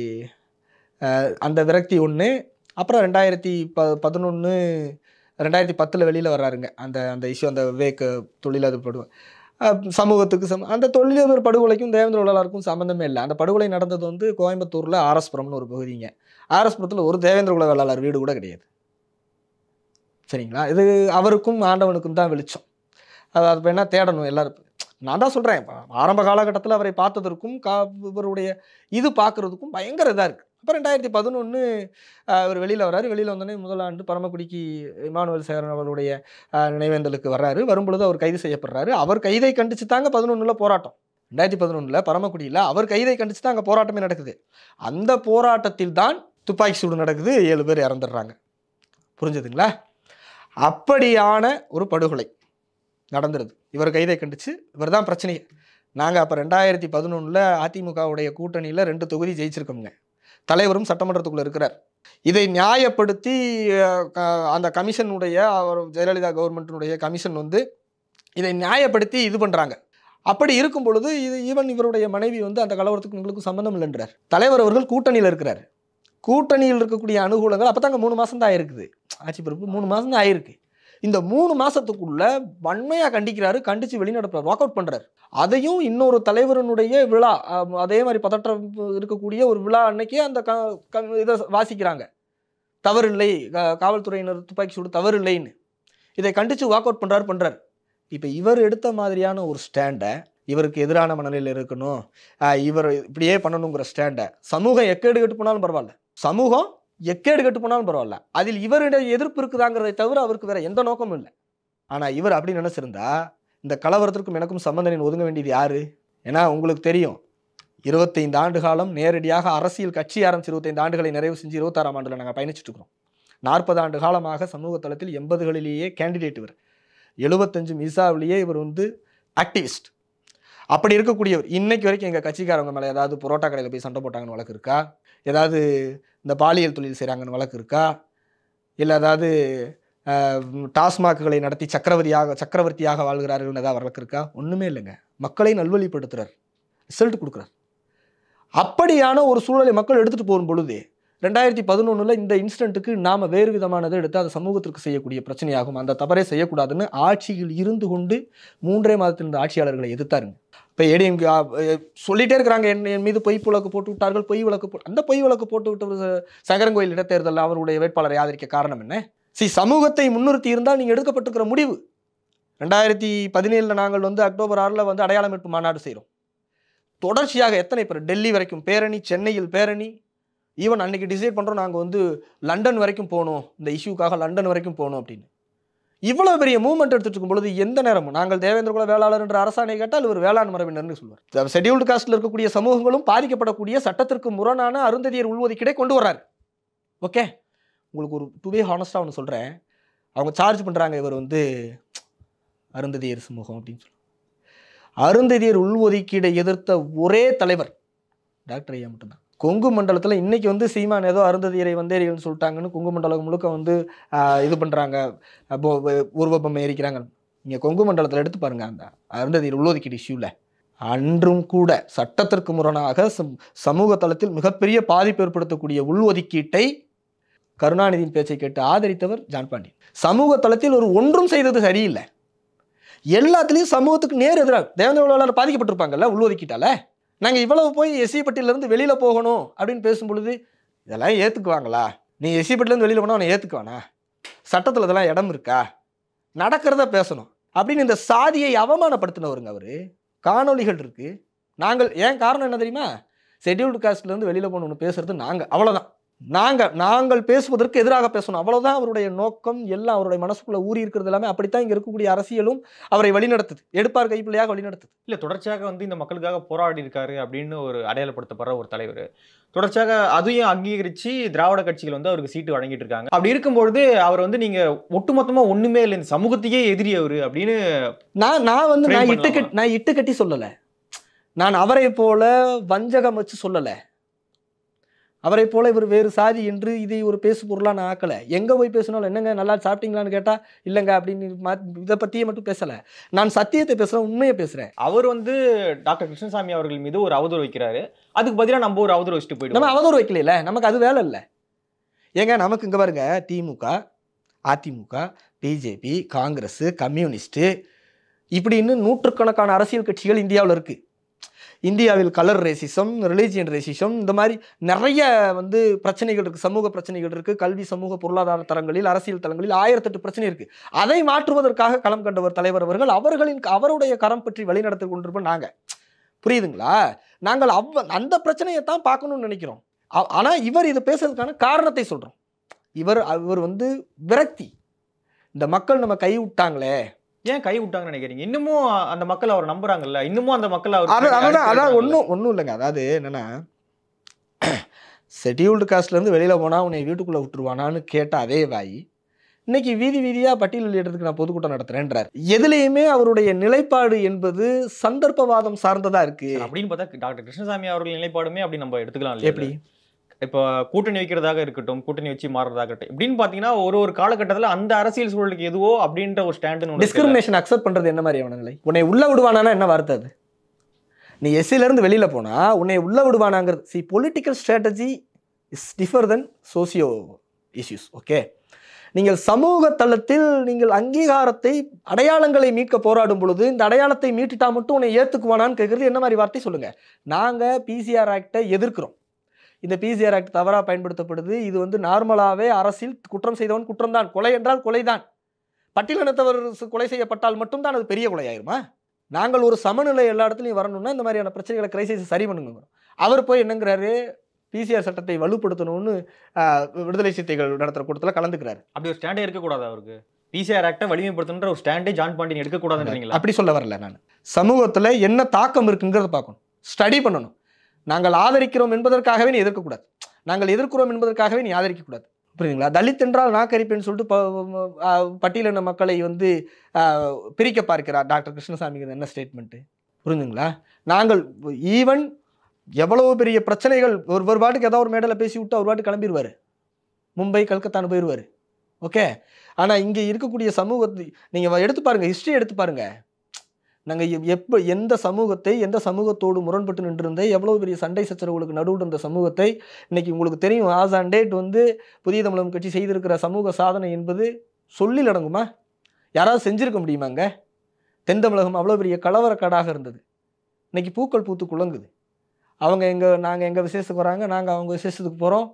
அஹ், அந்த விரக்தி ஒன்று அப்புறம் ரெண்டாயிரத்தி ப பதினொன்று ரெண்டாயிரத்தி பத்தில் வெளியில் வர்றாருங்க அந்த அந்த இஷ்யூ அந்த விவேக் தொழிலதிபர் படுகொலை அஹ், சமூகத்துக்கு சம அந்த தொழிலதிபர் படுகொலைக்கும் தேவேந்திர உலகாருக்கும் சம்மந்தமே இல்லை அந்த படுகொலை நடந்தது வந்து கோயம்புத்தூரில் ஆர்எஸ்புரம்னு ஒரு பகுதிங்க ஆர்எஸ்புரத்தில் ஒரு தேவேந்திர குல வேளாளர் வீடு கூட கிடையாது சரிங்களா இது அவருக்கும் ஆண்டவனுக்கும் தான் வெளிச்சம் அது அது வேணால் தேடணும் எல்லாரும் நான் தான் சொல்கிறேன் ஆரம்ப காலகட்டத்தில் அவரை பார்த்ததற்கும் கா இவருடைய இது பார்க்குறதுக்கும் பயங்கர இதாக இருக்குது அப்போ ரெண்டாயிரத்தி பதினொன்று அவர் வெளியில் வர்றாரு வெளியில் வந்தோடனே முதலாண்டு பரமக்குடிக்கு இமானுவேல் சேரன் அவருடைய அஹ், நினைவேந்தலுக்கு வர்றாரு வரும்பொழுது அவர் கைது செய்யப்படுறாரு அவர் கைதை கண்டிச்சு தாங்க பதினொன்றில் போராட்டம் ரெண்டாயிரத்தி பதினொன்றில் பரமக்குடியில் அவர் கைதை கண்டிச்சு தான் அங்கே போராட்டமே நடக்குது அந்த போராட்டத்தில் தான் துப்பாக்கி சூடு நடக்குது ஏழு பேர் இறந்துடுறாங்க புரிஞ்சுதுங்களா அப்படியான ஒரு படுகொலை நடந்துருது இவர் கைதை கண்டிச்சு இவர் தான் பிரச்சனையே நாங்கள் அப்போ ரெண்டாயிரத்தி பதினொன்றில் அதிமுகவுடைய கூட்டணியில் ரெண்டு தொகுதி ஜெயிச்சிருக்கோங்க தலைவரும் சட்டமன்றத்துக்குள்ளே இருக்கிறார் இதை நியாயப்படுத்தி அஹ், க- அந்த கமிஷனுடைய அவர் ஜெயலலிதா கவர்மெண்ட்டினுடைய கமிஷன் வந்து இதை நியாயப்படுத்தி இது பண்ணுறாங்க அப்படி இருக்கும் பொழுது இது ஈவன் இவருடைய மனைவி வந்து அந்த கலவரத்துக்கு எங்களுக்கு சம்பந்தம் இல்லைன்றார் தலைவர் அவர்கள் கூட்டணியில் இருக்கிறார் கூட்டணியில் இருக்கக்கூடிய அனுகூலங்கள் அப்போ தாங்க மூணு மாதம் தான் ஆயிருக்குது ஆட்சி பிறப்பு மூணு மாதம் தான் ஆயிருக்கு இந்த மூணு மாசத்துக்குள்ள வன்மையாக கண்டிக்கிறாரு கண்டிச்சு வெளிநடப்புறாரு வாக் அவுட் பண்றாரு அதையும் இன்னொரு தலைவரனுடைய விழா அஹ், அதே மாதிரி பதற்றம் இருக்கக்கூடிய ஒரு விழா அன்னைக்கே அந்த க க- இதை வாசிக்கிறாங்க தவறில்லை கா- காவல்துறையினர் துப்பாக்கி சூடு தவறில்லைன்னு இதை கண்டிச்சு வாக் அவுட் பண்றாரு பண்றாரு இப்போ இவர் எடுத்த மாதிரியான ஒரு ஸ்டாண்டை இவருக்கு எதிரான மனநிலையில் இருக்கணும் ஆஹ் இவர் இப்படியே பண்ணணுங்கிற ஸ்டாண்டை சமூகம் எக்கேடு கெட்டு போனாலும் பரவாயில்ல சமூகம் எக்கேடு கெட்டு போனாலும் பரவாயில்ல அதில் இவருடைய எதிர்ப்பு இருக்குதாங்கிறதை தவிர அவருக்கு வேற எந்த நோக்கமும் இல்லை ஆனால் இவர் அப்படி நினைச்சிருந்தா இந்த கலவரத்திற்கும் எனக்கும் சம்பந்தனின் ஒதுங்க வேண்டியது யாரு ஏன்னா உங்களுக்கு தெரியும் இருபத்தைந்து ஆண்டு காலம் நேரடியாக அரசியல் கட்சி ஆரம்பிச்சு இருபத்தைந்து ஆண்டுகளை நிறைவு செஞ்சு இருபத்தாறாம் ஆண்டில் நாங்கள் பயணிச்சுட்டு இருக்கிறோம் நாற்பது ஆண்டு காலமாக சமூக தளத்தில் எண்பதுகளிலேயே கேண்டிடேட் இவர் எழுபத்தஞ்சு மிசாவிலேயே இவர் வந்து ஆக்டிவிஸ்ட் அப்படி இருக்கக்கூடியவர் இன்னைக்கு வரைக்கும் எங்கள் கட்சிக்காரவங்க மேலே ஏதாவது புரோட்டா கடையில் போய் சண்டை போட்டாங்கன்னு வழக்கு இருக்கா ஏதாவது இந்த பாலியல் தொழில் செய்கிறாங்கன்னு வழக்கு இருக்கா இல்லை ஏதாவது அஹ், டாஸ்மாக்குகளை நடத்தி சக்கரவர்த்தியாக சக்கரவர்த்தியாக வாழ்கிறார்கள் ஏதாவது வழக்கு இருக்கா ஒன்றுமே இல்லைங்க மக்களை நல்வழிப்படுத்துறார் ரிசல்ட் கொடுக்குறார் அப்படியான ஒரு சூழலை மக்கள் எடுத்துகிட்டு போகும் பொழுது ரெண்டாயிரத்தி பதினொன்றில் இந்த இன்சிடென்ட்டுக்கு நாம் வேறு விதமானதை எடுத்து அது சமூகத்திற்கு செய்யக்கூடிய பிரச்சனையாகும் அந்த தவறே செய்யக்கூடாதுன்னு ஆட்சியில் இருந்து கொண்டு மூன்றே மாதத்தில் இருந்த ஆட்சியாளர்களை எதிர்த்தாருங்க இப்போ ஏடிஎம் சொல்லிட்டே இருக்கிறாங்க என் என் மீது பொய் வழக்கு போட்டு விட்டார்கள் பொய் வழக்கு போட்டு அந்த பொய் வழக்கு போட்டு விட்ட சங்கரங்கோயில் இடைத்தேர்தலில் அவருடைய வேட்பாளரை ஆதரிக்க காரணம் என்ன சி சமூகத்தை முன்னிறுத்தி இருந்தால் நீங்கள் எடுக்கப்பட்டிருக்கிற முடிவு ரெண்டாயிரத்தி பதினேழில் நாங்கள் வந்து அக்டோபர் ஆறில் வந்து அடையாள மீட்பு மாநாடு செய்கிறோம் தொடர்ச்சியாக எத்தனை பேர் டெல்லி வரைக்கும் பேரணி சென்னையில் பேரணி ஈவன் அன்னைக்கு டிசைட் பண்ணுறோம் நாங்கள் வந்து லண்டன் வரைக்கும் போகணும் இந்த இஷ்யூக்காக லண்டன் வரைக்கும் போகணும் அப்படின்னு இவ்வளோ பெரிய மூவ்மெண்ட் எடுத்துட்டு இருக்கும் பொழுது எந்த நேரமும் நாங்கள் தேவேந்திர குல வேளாளர் என்ற அரசாணை கேட்டால் இவர் வேளாண் மரபினர்னு சொல்வார் ஷெட்யூல்டு காஸ்டில் இருக்கக்கூடிய சமூகங்களும் பாதிக்கப்படக்கூடிய சட்டத்திற்கு முரணான அருந்ததியர் உள்ஒதுக்கீடை கொண்டு வர்றாரு ஓகே உங்களுக்கு ஒரு டுவே ஹானஸ்டாக ஒன்று சொல்கிறேன் அவங்க சார்ஜ் பண்ணுறாங்க இவர் வந்து அருந்ததியர் சமூகம் அப்படின்னு சொல்லி அருந்ததியர் உள்ஒதுக்கீடை எதிர்த்த ஒரே தலைவர் டாக்டர் ஐயா மட்டும்தான் கொங்கு மண்டலத்தில் இன்னைக்கு வந்து சீமான் ஏதோ அருந்ததியரை வந்தேரிகள்னு சொல்லிட்டாங்கன்னு கொங்கு மண்டலம் முழுக்க வந்து ஆஹ், இது பண்ணுறாங்க உருவப்பம் எரிக்கிறாங்க நீங்கள் கொங்கு மண்டலத்தில் எடுத்து பாருங்க அந்த அருந்ததியர் உள்ஒதுக்கீடு இஷ்யூவில் அன்றும் கூட சட்டத்திற்கு முரணாக சம்- சமூக தளத்தில் மிகப்பெரிய பாதிப்பு ஏற்படுத்தக்கூடிய உள்ஒதுக்கீட்டை கருணாநிதியின் பேச்சை கேட்டு ஆதரித்தவர் ஜான் பாண்டியன் சமூக தளத்தில் ஒரு ஒன்றும் செய்தது சரியில்லை எல்லாத்துலேயும் சமூகத்துக்கு நேர் எதிராக தேவேந்திர வேளாளர் பாதிக்கப்பட்டிருப்பாங்கல்ல உள்ஒதுக்கீட்டால நாங்கள் இவ்வளவு போய் எஸ்சி பட்டியலேருந்து வெளியில் போகணும் அப்படின்னு பேசும் பொழுது இதெல்லாம் ஏற்றுக்குவாங்களா நீ எஸ்சி பட்டியலேருந்து வெளியில் போனால் அவனை ஏற்றுக்குவானா சட்டத்தில் இதெல்லாம் இடம் இருக்கா நடக்கிறத பேசணும் அப்படின்னு இந்த சாதியை அவமானப்படுத்தினவருங்க அவர் காணொளிகள் இருக்கு நாங்கள் ஏன் காரணம் என்ன தெரியுமா ஷெட்யூல்டு காஸ்ட்லேருந்து வெளியில் போகணும்னு பேசுறது நாங்கள் அவ்வளோதான் நாங்கள் நாங்கள் பேசுவதற்கு எதிராக பேசணும் அவ்வளவுதான் அவருடைய நோக்கம் எல்லாம் அவருடைய மனசுக்குள்ள ஊறி இருக்கிறது எல்லாமே அப்படித்தான் இங்கே இருக்கக்கூடிய அரசியலும் அவரை வழிநடத்துது எடுப்பார் கைப்பிள்ளையாக வழிநடத்துது இல்ல தொடர்ச்சியாக வந்து இந்த மக்களுக்காக போராடி இருக்காரு அப்படின்னு ஒரு அடையாளப்படுத்தப்படுற ஒரு தலைவர் தொடர்ச்சியாக அதையும் அங்கீகரிச்சு திராவிட கட்சிகள் வந்து அவருக்கு சீட்டு வழங்கிட்டு இருக்காங்க அப்படி இருக்கும்பொழுது அவர் வந்து நீங்க ஒட்டுமொத்தமா ஒண்ணுமே இல்லை இந்த சமூகத்தையே எதிரி அவரு அப்படின்னு நான் நான் வந்து Frame நான் இட்டு பண்ணலாமா? கட்டி நான் இட்டு கட்டி சொல்லலை நான் அவரை போல வஞ்சகம் வச்சு சொல்லலை அவரை போல இவர் வேறு சாதி என்று இதை ஒரு பேசு பொருளாக நான் ஆக்கலை எங்கே போய் பேசினாலும் என்னங்க நல்லா சாப்பிட்டீங்களான்னு கேட்டால் இல்லைங்க அப்படின்னு மா- இதை பற்றியே மட்டும் பேசலை நான் சத்தியத்தை பேசுகிறேன் உண்மையை பேசுகிறேன் அவர் வந்து டாக்டர் கிருஷ்ணசாமி அவர்கள் மீது ஒரு அவதூறு வைக்கிறாரு அதுக்கு பதிலா நம்ம ஒரு அவதூறு வச்சுட்டு நம்ம போயிடுவோம் அவதூறு வைக்கல நமக்கு அது வேலை இல்லை ஏங்க நமக்கு இங்கே பாருங்க திமுக அதிமுக பிஜேபி காங்கிரஸ் கம்யூனிஸ்ட்டு இப்படின்னு நூற்றுக்கணக்கான அரசியல் கட்சிகள் இந்தியாவில் இருக்குது இந்தியாவில் கலர் ரேசிசம் ரிலீஜியன் ரேசிசம் இந்த மாதிரி நிறைய வந்து பிரச்சனைகள் இருக்குது சமூக பிரச்சனைகள் இருக்குது கல்வி சமூக பொருளாதார தரங்களில் அரசியல் தளங்களில் ஆயிரத்தெட்டு பிரச்சனை இருக்குது அதை மாற்றுவதற்காக களம் கண்டவர் தலைவர் அவர்கள் அவர்களின் அவருடைய கரம் பற்றி வழிநடத்தி கொண்டிருப்போம் நாங்கள் புரியுதுங்களா நாங்கள் அவ் அந்த பிரச்சனையை தான் பார்க்கணும்னு நினைக்கிறோம் ஆ- ஆனா இவர் இதை பேசுறதுக்கான காரணத்தை சொல்றோம் இவர் இவர் வந்து விரக்தி இந்த மக்கள் நம்ம கை விட்டாங்களே ஏன் கை விட்டாங்கன்னு நினைக்கிறீங்க இன்னமும் அந்த மக்கள் அவர் நம்புறாங்கல்ல இன்னமும் அந்த மக்கள் அவர் அது அதான் அதான் ஒன்றும் ஒன்றும் இல்லைங்க அதாவது என்னன்னா ஷெட்யூல்டு காஸ்ட்லேருந்து வெளியில் போனால் உன்னை வீட்டுக்குள்ளே விட்டுருவானான்னு கேட்ட அதே வாய் இன்னைக்கு வீதி வீதியாக பட்டியல் வெளியிடறதுக்கு நான் பொதுக்கூட்டம் நடத்துறேன்றார் எதுலேயுமே அவருடைய நிலைப்பாடு என்பது சந்தர்ப்பவாதம் சார்ந்ததா இருக்கு அப்படின்னு பார்த்தா டாக்டர் கிருஷ்ணசாமி அவர்கள் நிலைப்பாடுமே அப்படி நம்ம எடுத்துக்கலாம் இல்லையா எப்படி இப்போ கூட்டணி வைக்கிறதாக இருக்கட்டும் கூட்டணி வச்சு மாறுறதாக இருக்கட்டும் இப்படின்னு பார்த்தீங்கன்னா ஒரு ஒரு காலகட்டத்தில் அந்த அரசியல் சூழலுக்கு எதுவோ அப்படின்ற ஒரு ஸ்டாண்டுன்னு டிஸ்கிரிமினேஷன் அக்செப்ட் பண்றது என்ன மாதிரியான நிலை உன்னை உள்ள விடுவானானா என்ன வார்த்தை அது நீ எஸ்சில இருந்து வெளியில போனா உன்னை உள்ள விடுவானாங்கிறது see political strategy is differ than socio issues okay நீங்கள் சமூக தளத்தில் நீங்கள் அங்கீகாரத்தை அடையாளங்களை மீட்க போராடும் பொழுது இந்த அடையாளத்தை மீட்டுட்டா மட்டும் உன்னை ஏத்துக்குவானான்னு கேட்கறது என்ன மாதிரி வார்த்தை சொல்லுங்க நாங்க பிசிஆர் ஆக்டை எதிர்க்கிறோம் இந்த பிசிஆர் ஆக்ட் தவறாக பயன்படுத்தப்படுது இது வந்து நார்மலாகவே அரசில் குற்றம் செய்தவன் குற்றம்தான் கொலை என்றால் கொலைதான் பட்டியலினத்தவர் சு- கொலை செய்யப்பட்டால் மட்டும்தான் அது பெரிய கொலையாயிருமா நாங்கள் ஒரு சமநிலை எல்லா இடத்துலையும் வரணும்னா இந்த மாதிரியான பிரச்சனைகளை கிரைசிஸ் சரி பண்ணுங்க அவர் போய் என்னங்கிறாரு பிசிஆர் சட்டத்தை வலுப்படுத்தணும்னு ஆஹ், விடுதலை சித்தைகள் நடத்துகிற கூட்டத்தில் கலந்துக்கிறாரு அப்படி ஒரு ஸ்டாண்டே இருக்கக்கூடாது அவருக்கு பிசிஆர் ஆக்டை வலிமைப்படுத்துன்ற ஒரு ஸ்டாண்டே ஜான் பாண்டியன் எடுக்கக்கூடாதுன்றீங்களா அப்படி சொல்ல வரல நான் சமூகத்தில் என்ன தாக்கம் இருக்குங்கிறத பார்க்கணும் ஸ்டடி பண்ணணும் நாங்கள் ஆதரிக்கிறோம் என்பதற்காகவே நீ எதிர்க்கக்கூடாது நாங்கள் எதிர்க்கிறோம் என்பதற்காகவே நீ ஆதரிக்கக்கூடாது புரியுதுங்களா தலித் என்றால் நாக்கரிப்பேன்னு சொல்லிட்டு ப- ஆஹ் பட்டியலின மக்களை வந்து ஆஹ், பிரிக்க பார்க்கிறார் டாக்டர் கிருஷ்ணசாமிக்கு என்ன ஸ்டேட்மெண்ட்டு புரிஞ்சுங்களா நாங்கள் ஈவன் எவ்வளவு பெரிய பிரச்சனைகள் ஒரு ஒரு பாட்டுக்கு ஏதாவது ஒரு மேடையில் பேசி விட்டு அவர் பாட்டு கிளம்பிடுவார் மும்பை கல்கத்தான்னு போயிடுவார் ஓகே ஆனால் இங்கே இருக்கக்கூடிய சமூகத்தை நீங்கள் எடுத்து பாருங்கள் ஹிஸ்ட்ரி எடுத்து பாருங்கள் நாங்கள் எப்போ எந்த சமூகத்தை எந்த சமூகத்தோடு முரண்பட்டு நின்றிருந்த எவ்வளோ பெரிய சண்டை சச்சரவுகளுக்கு நடுவில் இருந்த சமூகத்தை இன்னைக்கு உங்களுக்கு தெரியும் ஆஸ் அண்ட் டேட் வந்து புதிய தமிழகம் கட்சி செய்திருக்கிற சமூக சாதனை என்பது சொல்லில் அடங்குமா யாராவது செஞ்சிருக்க முடியுமாங்க தென் தமிழகம் அவ்வளோ பெரிய கலவரக்காடாக இருந்தது இன்னைக்கு பூக்கள் பூத்து குலுங்குது அவங்க எங்கள் நாங்கள் எங்கள் விசேஷத்துக்கு வராங்க நாங்கள் அவங்க விசேஷத்துக்கு போகிறோம்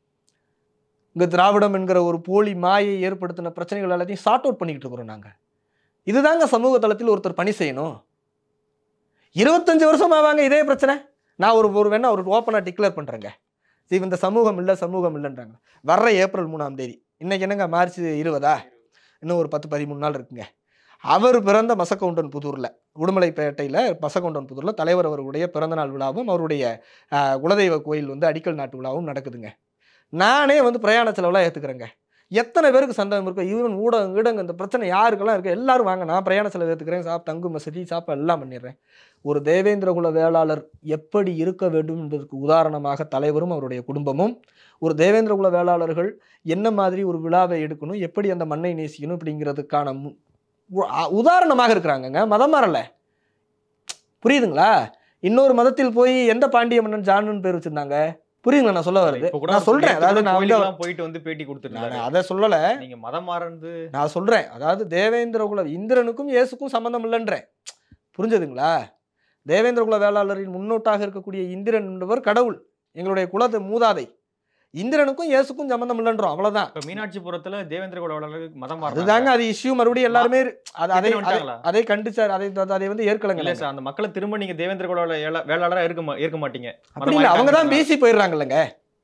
இங்கே திராவிடம் என்கிற ஒரு போலி மாயை ஏற்படுத்தின பிரச்சனைகள் எல்லாத்தையும் சார்ட் அவுட் பண்ணிக்கிட்டு இருக்கிறோம் நாங்கள் இதுதாங்க சமூக தளத்தில் ஒருத்தர் பணி செய்யணும் இருபத்தஞ்சு வருஷமா வாங்க இதே பிரச்சனை நான் ஒரு ஒரு வேணா ஒரு ஓப்பனாக டிக்ளேர் பண்ணுறேங்க இந்த சமூகம் இல்லை சமூகம் இல்லைன்றாங்க வர்ற ஏப்ரல் மூணாம் தேதி இன்னைக்கு என்னங்க மார்ச் இருபதா இன்னும் ஒரு பத்து பதிமூணு நாள் இருக்குங்க அவர் பிறந்த மசக்கவுண்டன் புதூரில் உடுமலைப்பேட்டையில் மசக்கவுண்டன் புதூரில் தலைவர் அவர்களுடைய பிறந்தநாள் விழாவும் அவருடைய ஆஹ், குலதெய்வ கோயில் வந்து அடிக்கல் நாட்டு விழாவும் நடக்குதுங்க நானே வந்து பிரயாண செலவெல்லாம் ஏற்றுக்கிறேங்க எத்தனை பேருக்கு சந்தேகம் இருக்கும் ஈவன் ஊடகம் ஈடங்க இந்த பிரச்சனை யாருக்கெல்லாம் இருக்குது எல்லாரும் வாங்க நான் பிரயாண செலவு ஏற்றுக்கிறேன் சாப் தங்கு மசதி சாப்பா எல்லாம் பண்ணிடுறேன் ஒரு தேவேந்திர குல வேளாளர் எப்படி இருக்க வேண்டும் என்பதற்கு உதாரணமாக தலைவரும் அவருடைய குடும்பமும் ஒரு தேவேந்திர குல வேளாளர்கள் என்ன மாதிரி ஒரு விழாவை எடுக்கணும் எப்படி அந்த மண்ணை நேசிக்கணும் அப்படிங்கிறதுக்கான மு- உ- அ- உதாரணமாக இருக்கிறாங்கங்க மதம் மாறல புரியுதுங்களா இன்னொரு மதத்தில் போய் எந்த பாண்டிய மன்னன் ஜானுன்னு பேர் வச்சிருந்தாங்க புரியுதுங்களா நான் சொல்ல வருது இப்ப கூட நான் சொல்றேன் அதாவது நான் வந்து கோயிலுக்கெல்லாம் போயிட்டு வந்து பேட்டி நான் கொடுத்துருந்தாரு அதை சொல்லலை நீங்க மதம் மாறந்து நான் சொல்றேன் அதாவது தேவேந்திர குல இந்திரனுக்கும் இயேசுக்கும் சம்பந்தம் இல்லைன்றேன் புரிஞ்சதுங்களா தேவேந்திர குல வேளாளரின் முன்னோட்டாக இருக்கக்கூடிய இந்திரன் என்பவர் கடவுள் எங்களுடைய குலத்து மூதாதை இந்திரனுக்கும் இயேசுக்கும் சம்பந்தம் இல்லைன்றோம் அவ்வளவுதான் இப்ப மீனாட்சிபுரத்துல தேவேந்திர குலவாளர்களுக்கு மதம் அதுதாங்க மாறாங்க அது இஷ்யூ மறுபடியும் எல்லாருமே அது அதை எத்தனை வந்துட்டாங்களா? அதை கண்டிச்சார் அதை அதை வந்து இல்ல ஏற்கலங்க சார் அந்த மக்களை திரும்ப நீங்க தேவேந்திர குல வேளாளரா இருக்க மா- இருக்க மாட்டீங்க அப்படி இல்லை அவங்க தான் பிசி போயிடுறாங்கல்லங்க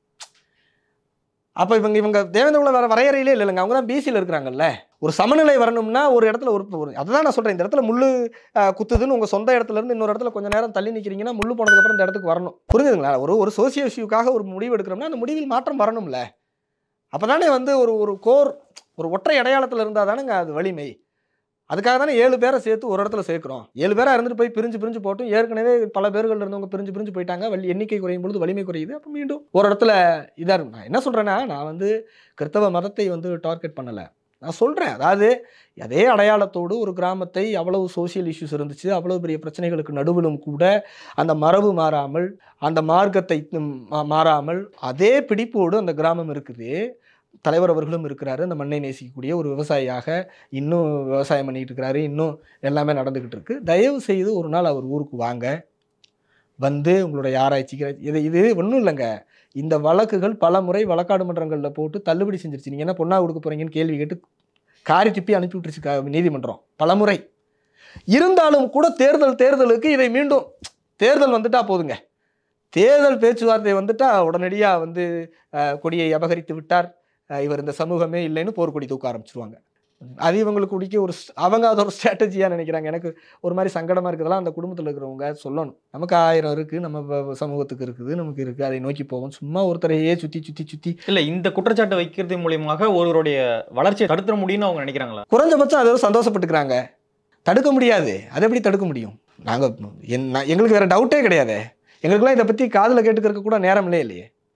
அப்போ இவங்க இவங்க தேவேந்திர குல வேற வரையறையிலே இல்லைங்க அவங்க தான் பிசியில் இருக்கிறாங்கல்ல ஒரு சமநிலை வரணும்னா ஒரு இடத்துல ஒரு ஒரு அதுதான் நான் சொல்றேன் இந்த இடத்துல முள்ளு ஆஹ், குத்துதுன்னு உங்க சொந்த இடத்துல இருந்து இன்னொரு இடத்துல கொஞ்ச நேரம் தள்ளி நிக்கிறீங்கன்னா முள்ளு போனதுக்கப்புறம் இந்த இடத்துக்கு வரணும் புரிஞ்சுதுங்களா ஒரு ஒரு சோசியல் இஷ்யூக்காக ஒரு முடிவு எடுக்கிறோம்னா அந்த முடிவில் மாற்றம் வரணும்ல அப்பதானே வந்து ஒரு ஒரு கோர் ஒரு ஒற்றை அடையாளத்தில் இருந்தால் தானேங்க அது வலிமை அதுக்காக தானே ஏழு பேரை சேர்த்து ஒரு இடத்துல சேர்க்குறோம் ஏழு பேரா இருந்துட்டு போய் பிரிஞ்சு பிரிஞ்சு போட்டும் ஏற்கனவே பல பேர்கள் இருந்தவங்க பிரிஞ்சு பிரிஞ்சு போயிட்டாங்க வலி எண்ணிக்கை குறையும் பொழுது வலிமை குறையுது அப்போ மீண்டும் ஒரு இடத்துல இதாக இருக்கும் நான் என்ன சொல்கிறேன்னா நான் வந்து கிறிஸ்தவ மதத்தை வந்து டார்கெட் பண்ணலை நான் சொல்கிறேன் அதாவது அதே அடையாளத்தோடு ஒரு கிராமத்தை அவ்வளவு சோஷியல் இஷ்யூஸ் இருந்துச்சு அவ்வளவு பெரிய பிரச்சனைகளுக்கு நடுவிலும் கூட அந்த மரபு மாறாமல் அந்த மார்க்கத்தை ம், மா- மாறாமல் அதே பிடிப்போடு அந்த கிராமம் இருக்குது தலைவர் அவர்களும் இருக்கிறாரு அந்த மண்ணை நேசிக்கக்கூடிய ஒரு விவசாயியாக இன்னும் விவசாயம் பண்ணிட்டு இருக்கிறாரு இன்னும் எல்லாமே நடந்துக்கிட்டு இருக்கு தயவு செய்து ஒரு நாள் அவர் ஊருக்கு வாங்க வந்து உங்களுடைய ஆராய்ச்சிக்கு இது இது ஒன்றும் இல்லைங்க இந்த வழக்குகள் பல முறை வழக்காடு மன்றங்களில் போட்டு தள்ளுபடி செஞ்சிருச்சு நீங்கள் என்ன பொண்ணா கொடுக்க போறீங்கன்னு கேள்வி கேட்டு காரி திப்பி அனுப்பி விட்டுருச்சு க- நீதிமன்றம் பல முறை இருந்தாலும் கூட தேர்தல் தேர்தலுக்கு இதை மீண்டும் தேர்தல் வந்துட்டா போதுங்க தேர்தல் பேச்சுவார்த்தை வந்துட்டா உடனடியாக வந்து அஹ், கொடியை அபகரித்து விட்டார் அஹ், இவர் இந்த சமூகமே இல்லைன்னு போர்க்கொடி தூக்க ஆரம்பிச்சிருவாங்க அது இவங்களுக்கு குடிக்க ஒரு ஸ்- அவங்க அதை ஒரு ஸ்ட்ராட்டஜியாக நினைக்கிறாங்க எனக்கு ஒரு மாதிரி சங்கடமாக இருக்குதெல்லாம் அந்த குடும்பத்தில் இருக்கிறவங்க சொல்லணும் நமக்கு ஆயிரம் இருக்குது நம்ம வ- சமூகத்துக்கு இருக்குது நமக்கு இருக்குது அதை நோக்கி போவோம் சும்மா ஒருத்தரையே சுற்றி சுற்றி சுற்றி இல்ல இந்த குற்றச்சாட்டை வைக்கிறது மூலியமாக ஒருவருடைய வளர்ச்சியை தடுத்துட முடியும்னு அவங்க நினைக்கிறாங்களா குறைஞ்சபட்சம் அதை சந்தோஷப்பட்டுக்கிறாங்க தடுக்க முடியாது அதை எப்படி தடுக்க முடியும் நாங்கள் என்ன எங்களுக்கு வேறு டவுட்டே கிடையாது எங்களுக்குலாம் இதை பற்றி காதில் கேட்டுக்கிறதுக்கு கூட நேரம் இல்லையே இல்லையே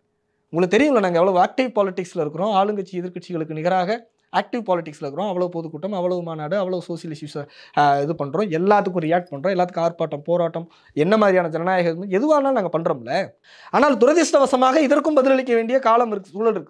உங்களுக்கு தெரியும்ல நாங்கள் எவ்வளோ ஆக்டிவ் பாலிடிக்ஸில் இருக்கிறோம் ஆளுங்கட்சி எதிர்க்கட்சிகளுக்கு நிகராக ஆக்டிவ் பாலிடிக்ஸில் இருக்கிறோம் அவ்வளோ பொதுக்கூட்டம் அவ்வளோ மாநாடு அவ்வளோ சோசியல் இஷ்யூஸை இது பண்ணுறோம் எல்லாத்துக்கும் ரியாக்ட் பண்ணுறோம் எல்லாத்துக்கும் ஆர்ப்பாட்டம் போராட்டம் என்ன மாதிரியான ஜனநாயகம் எதுவானாலும் நாங்கள் பண்ணுறோம்ல ஆனால் துரதிர்ஷ்டவசமாக இதற்கும் பதிலளிக்க வேண்டிய காலம் இருக்கு சூழல் இருக்கு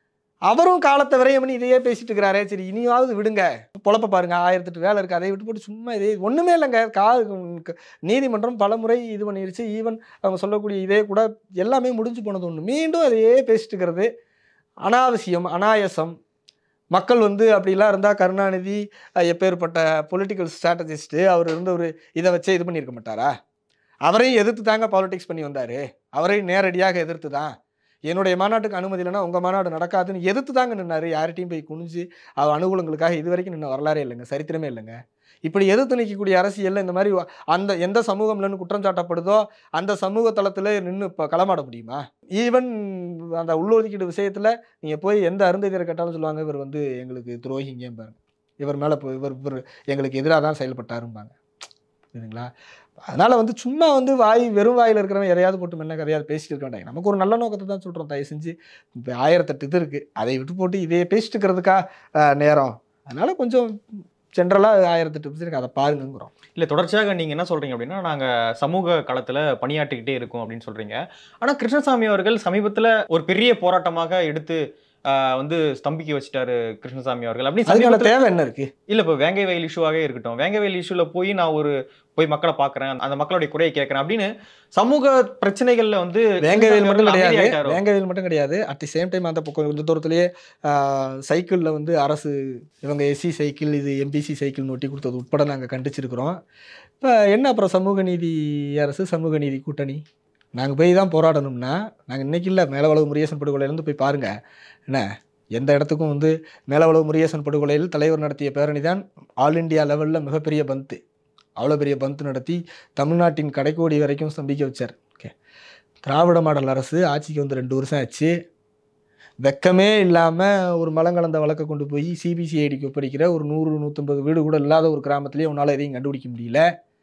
அவரும் காலத்தை விரயம் பண்ணி இதையே பேசிட்டு இருக்கிறாரே சரி இனியாவது விடுங்க பொழப்ப பாருங்க ஆயிரத்தெட்டு வேலை இருக்கு அதை விட்டு போட்டு சும்மா இதே ஒண்ணுமே இல்லைங்க கா நீதிமன்றம் பலமுறை இது பண்ணிருச்சு ஈவன் அவங்க சொல்லக்கூடிய இதே கூட எல்லாமே முடிஞ்சு போனது ஒன்று மீண்டும் அதையே பேசிட்டு இருக்கிறது அனாவசியம் அனாயசம் மக்கள் வந்து அப்படிலாம் இருந்தால் கருணாநிதி அஹ், எப்பேற்பட்ட பொலிட்டிக்கல் ஸ்ட்ராட்டஜிஸ்ட்டு அவர் இருந்து ஒரு இதை வச்சே இது பண்ணியிருக்க மாட்டாரா அவரையும் எதிர்த்து தாங்க பாலிடிக்ஸ் பண்ணி வந்தார் அவரையும் நேரடியாக எதிர்த்து தான் என்னுடைய மாநாட்டுக்கு அனுமதி இல்லைன்னா உங்கள் மாநாடு நடக்காதுன்னு எதிர்த்து தாங்க நின்னாரு யார்கிட்டையும் போய் குனிஞ்சு அவ அனுகூலங்களுக்காக இது வரைக்கும் நின்ன வரலாறே இல்லைங்க சரித்திரமே இல்லைங்க இப்படி எதிர்த்து நிற்கக்கூடிய அரசியலில் இந்த மாதிரி வ- அந்த எந்த சமூகம்லன்னு குற்றம் சாட்டப்படுதோ அந்த சமூக தளத்தில் நின்று இப்போ களமாட முடியுமா ஈவன் அந்த உள்ளொதுக்கீடு விஷயத்தில் நீங்கள் போய் எந்த அருந்ததியரை கேட்டாலும் சொல்லுவாங்க இவர் வந்து எங்களுக்கு துரோகிங்கம்பாங்க இவர் மேலே இவர் இவர் எங்களுக்கு எதிராக தான் செயல்பட்டாரும்பாங்க புரியுதுங்களா அதனால் வந்து சும்மா வந்து வாய் வெறும் வாயில் இருக்கிறவன் எதையாவது போட்டு மென்ன கதையாவது பேசிட்டு இருக்க வேண்டாம் நமக்கு ஒரு நல்ல நோக்கத்தை தான் சொல்கிறோம் தயவு செஞ்சு இப்போ ஆயிரத்தெட்டு இது இருக்குது அதை விட்டு போட்டு இதையே பேசிட்டு இருக்கிறதுக்கா அஹ், நேரம் அதனால் கொஞ்சம் ஜென்ரலாக ஆயிரத்தெட்டு இருக்குது அதை பாருங்கிறோம் இல்ல தொடர்ச்சியாக நீங்க என்ன சொல்றீங்க அப்படின்னா நாங்க சமூக களத்துல பணியாற்றிக்கிட்டே இருக்கோம் அப்படின்னு சொல்றீங்க ஆனா கிருஷ்ணசாமி அவர்கள் சமீபத்துல ஒரு பெரிய போராட்டமாக எடுத்து ஆஹ், வந்து ஸ்தம்பிக்க வச்சுட்டாரு கிருஷ்ணசாமி அவர்கள் அப்படி அதுக்கான சமீபத்துல தேவை என்ன இருக்குது இல்ல இப்போ வேங்கை வயல் இஷ்யூவாகவே இருக்கட்டும் வேங்கை வயல் இஷ்யூல போய் நான் ஒரு போய் மக்களை பார்க்கறேன் அந்த மக்களுடைய குறையை கேட்கறேன் அப்படின்னு சமூக பிரச்சனைகள்ல வந்து வேங்கவேல் மட்டும் கிருஷ்ணசாமி அவர்கள் கிடையாது அமைதியாயிட்டாரோ? வேங்கவேல் மட்டும் கிடையாது அட் தி சேம் டைம் அந்த பக்கம் கொஞ்சம் தூரத்துலேயே சைக்கிளில் வந்து அரசு இவங்க எஸ்சி சைக்கிள் இது எம்பிசி சைக்கிள் ஒட்டி கொடுத்தது உட்பட நாங்கள் கண்டிச்சிருக்கிறோம் இப்போ என்ன அப்புறம் சமூக நீதி அரசு சமூக நீதி கூட்டணி நாங்கள் போய் தான் போராடணும்னா நாங்கள் இன்னைக்கு இல்லை மேலவளவு முருகேசன் படுகொலையிலேருந்து போய் பாருங்கள் என்ன எந்த இடத்துக்கும் வந்து மேலவளவு முருகேசன் படுகொலையில் தலைவர் நடத்திய பேரணி தான் ஆல் இந்தியா லெவலில் மிகப்பெரிய பந்து அவ்வளோ பெரிய பந்து நடத்தி தமிழ்நாட்டின் கடைக்கோடி வரைக்கும் ஸ்தம்பிக்க வச்சார் ஓகே திராவிட மாடல் அரசு ஆட்சிக்கு வந்து ரெண்டு வருஷம் ஆச்சு வெக்கமே இல்லாமல் ஒரு மலங்கலந்த வழக்கை கொண்டு போய் சிபிசிஐடிக்கு ஒப்படைக்கிற ஒரு நூறு நூற்றம்பது வீடு கூட இல்லாத ஒரு கிராமத்துலேயே உன்னால் எதையும் கண்டுபிடிக்க முடியல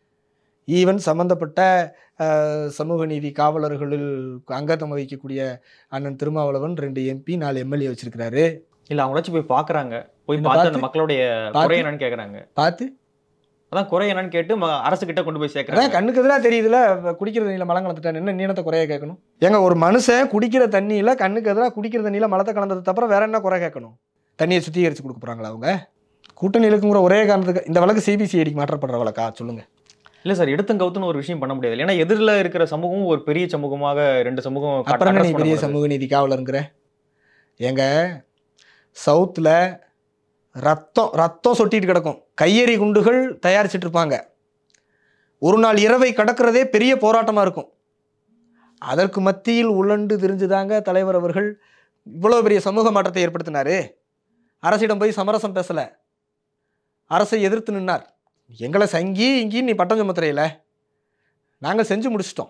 ஈவன் சம்மந்தப்பட்ட அஹ், சமூக நீதி காவலர்களில் அங்கத்தம் வகிக்கக்கூடிய அண்ணன் திருமாவளவன் ரெண்டு எம்பி நாலு எம்எல்ஏ வச்சிருக்கிறாரு இல்ல அவங்களாச்சும் போய் பாக்குறாங்க போய் என்ன பார்த்து அந்த பார்த்து? மக்களுடைய பார்த்து? குறை என்னன்னு கேக்குறாங்க பார்த்து அதான் குறை என்னன்னு கேட்டு ம- அரசு கிட்ட கொண்டு போய் அதான் சேர்க்கறாங்க கண்ணுக்கு எதிராக தெரியுதுல குடிக்கிற தண்ணியில் மலம் கலந்துட்டான் என்ன நீளத்தை குறைய கேட்கணும் ஏங்க ஒரு மனுஷன் குடிக்கிற தண்ணியில் கண்ணுக்கு எதிராக குடிக்கிற தண்ணியில் மலத்தை கலந்தது தவிர வேற என்ன குறை கேட்கணும் தண்ணியை சுத்திகரித்து கொடுக்க போகிறாங்களா அவங்க கூட்டணி இருக்குங்கிற ஒரே காரணத்துக்கு இந்த வழக்கு சிபிசிஐடிக்கு மாற்றப்படுற வழக்கா சொல்லுங்க இல்ல சார் எடுத்தங்கவுத்துன்னு ஒரு விஷயம் பண்ண முடியாது ஏன்னா எதிரில இருக்கிற சமூகம் ஒரு பெரிய சமூகமாக ரெண்டு சமூகம் க- அப்புறம் என்ன address நீ பெரிய பண்ணப்படுது. சமூக நீதி காவலருங்கிற எங்க சவுத்தில் ரத்தம் ரத்தம் சொட்டிட்டு கிடக்கும் கையெறி குண்டுகள் தயாரிச்சிட்டு இருப்பாங்க ஒரு நாள் இரவை கடக்கிறதே பெரிய போராட்டமாக இருக்கும் அதற்கு மத்தியில் உழண்டு திரிஞ்சுதாங்க தலைவர் அவர்கள் இவ்வளோ பெரிய சமூக மாற்றத்தை ஏற்படுத்தினாரு அரசிடம் போய் சமரசம் பேசலை அரசை எதிர்த்து நின்னார் எங்களை சங்கி இங்கேயும் நீ பட்டம் சுமத்துறையில நாங்கள் செஞ்சு முடிச்சிட்டோம்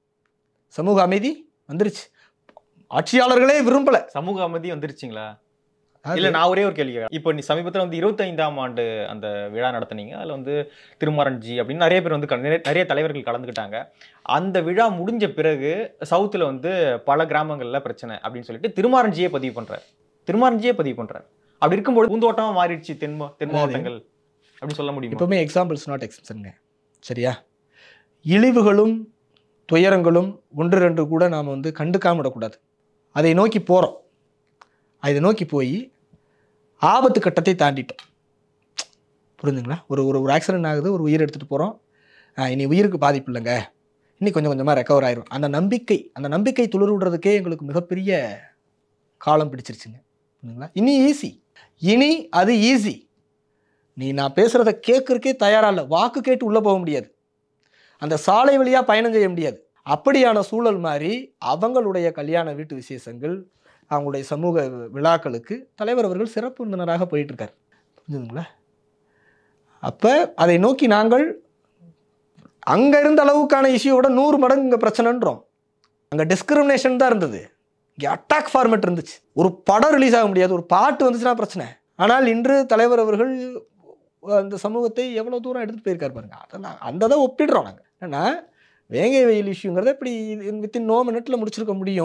சமூக அமைதி வந்துருச்சு ஆட்சியாளர்களே விரும்பல சமூக அமைதி வந்துருச்சுங்களா இல்ல நான் ஒரே ஒரு கேள்வி கேட்கிறேன். இப்போ நீ சமீபத்துல வந்து இருபத்தைந்தாம் ஆண்டு அந்த விழா நடத்துனீங்க அதுல வந்து திருமாரன்ஜி அப்படின்னு நிறைய பேர் வந்து கல- நிறைய- நிறைய தலைவர்கள் கலந்துக்கிட்டாங்க அந்த விழா முடிஞ்ச பிறகு சவுத்துல வந்து பல கிராமங்கள்ல பிரச்சனை அப்படின்னு சொல்லிட்டு திருமாரஞ்சியே பதிவு பண்றாரு திருமாரஞ்சியே பதிவு பண்றாரு அப்படி இருக்கும்போது பூந்தோட்டமா மாறிடுச்சு தென் மா- தென் மாவட்டங்கள் அப்படின்னு சொல்ல முடியுமா எப்பவுமே எக்ஸாம்பிள்ஸ் நாட் எக்ஸப்ஷனுங்க சரியா இழிவுகளும் துயரங்களும் ஒன்று ரெண்டு கூட நாம் வந்து கண்டுக்காம விடக்கூடாது அதை நோக்கி போகிறோம் அதை நோக்கி போய் ஆபத்து கட்டத்தை தாண்டிட்டோம் புரிஞ்சுங்களா ஒரு ஒரு ஒரு ஆக்சிடென்ட் ஆகுது ஒரு உயிர் எடுத்துகிட்டு போகிறோம் இனி உயிருக்கு பாதிப்பு இல்லைங்க இன்னி கொஞ்சம் கொஞ்சமாக ரெக்கவர் ஆயிரும் அந்த நம்பிக்கை அந்த நம்பிக்கை துளிர் விடுறதுக்கே எங்களுக்கு மிகப்பெரிய காலம் பிடிச்சிருச்சுங்க புரியுதுங்களா இனி ஈஸி இனி அது ஈஸி நீ நான் பேசுகிறத கேட்கறக்கே தயாரா இல்லை வாக்கு கேட்டு உள்ளே போக முடியாது அந்த சாலை வழியாக பயணம் செய்ய முடியாது அப்படியான சூழல் மாதிரி அவங்களுடைய கல்யாண வீட்டு விசேஷங்கள் அவங்களுடைய சமூக விழாக்களுக்கு தலைவர் அவர்கள் சிறப்பு விருந்தினராக போயிட்டு இருக்கார் புரிஞ்சுதுங்களா அப்போ அதை நோக்கி நாங்கள் அங்கே இருந்த அளவுக்கான இஷ்யூவோட நூறு மடங்கு இங்கே பிரச்சனைன்றோம் அங்கே டிஸ்கிரிமினேஷன் தான் இருந்தது இங்கே அட்டாக் ஃபார்மேட் இருந்துச்சு ஒரு படம் ரிலீஸ் ஆக முடியாது ஒரு பாட்டு வந்துச்சுன்னா பிரச்சனை ஆனால் இன்று தலைவர் அவர்கள் அந்த சமூகத்தை எவ்வளோ தூரம் எடுத்துகிட்டு போயிருக்காரு பாருங்க அதை நான் அந்த இதை ஒப்பிடுறோம் நாங்கள் ஏன்னா வேங்கை வெயில் இஷ்யூங்கிறத இப்படி வித்தின் நோ மினிட்ல முடிச்சிருக்க முடியும்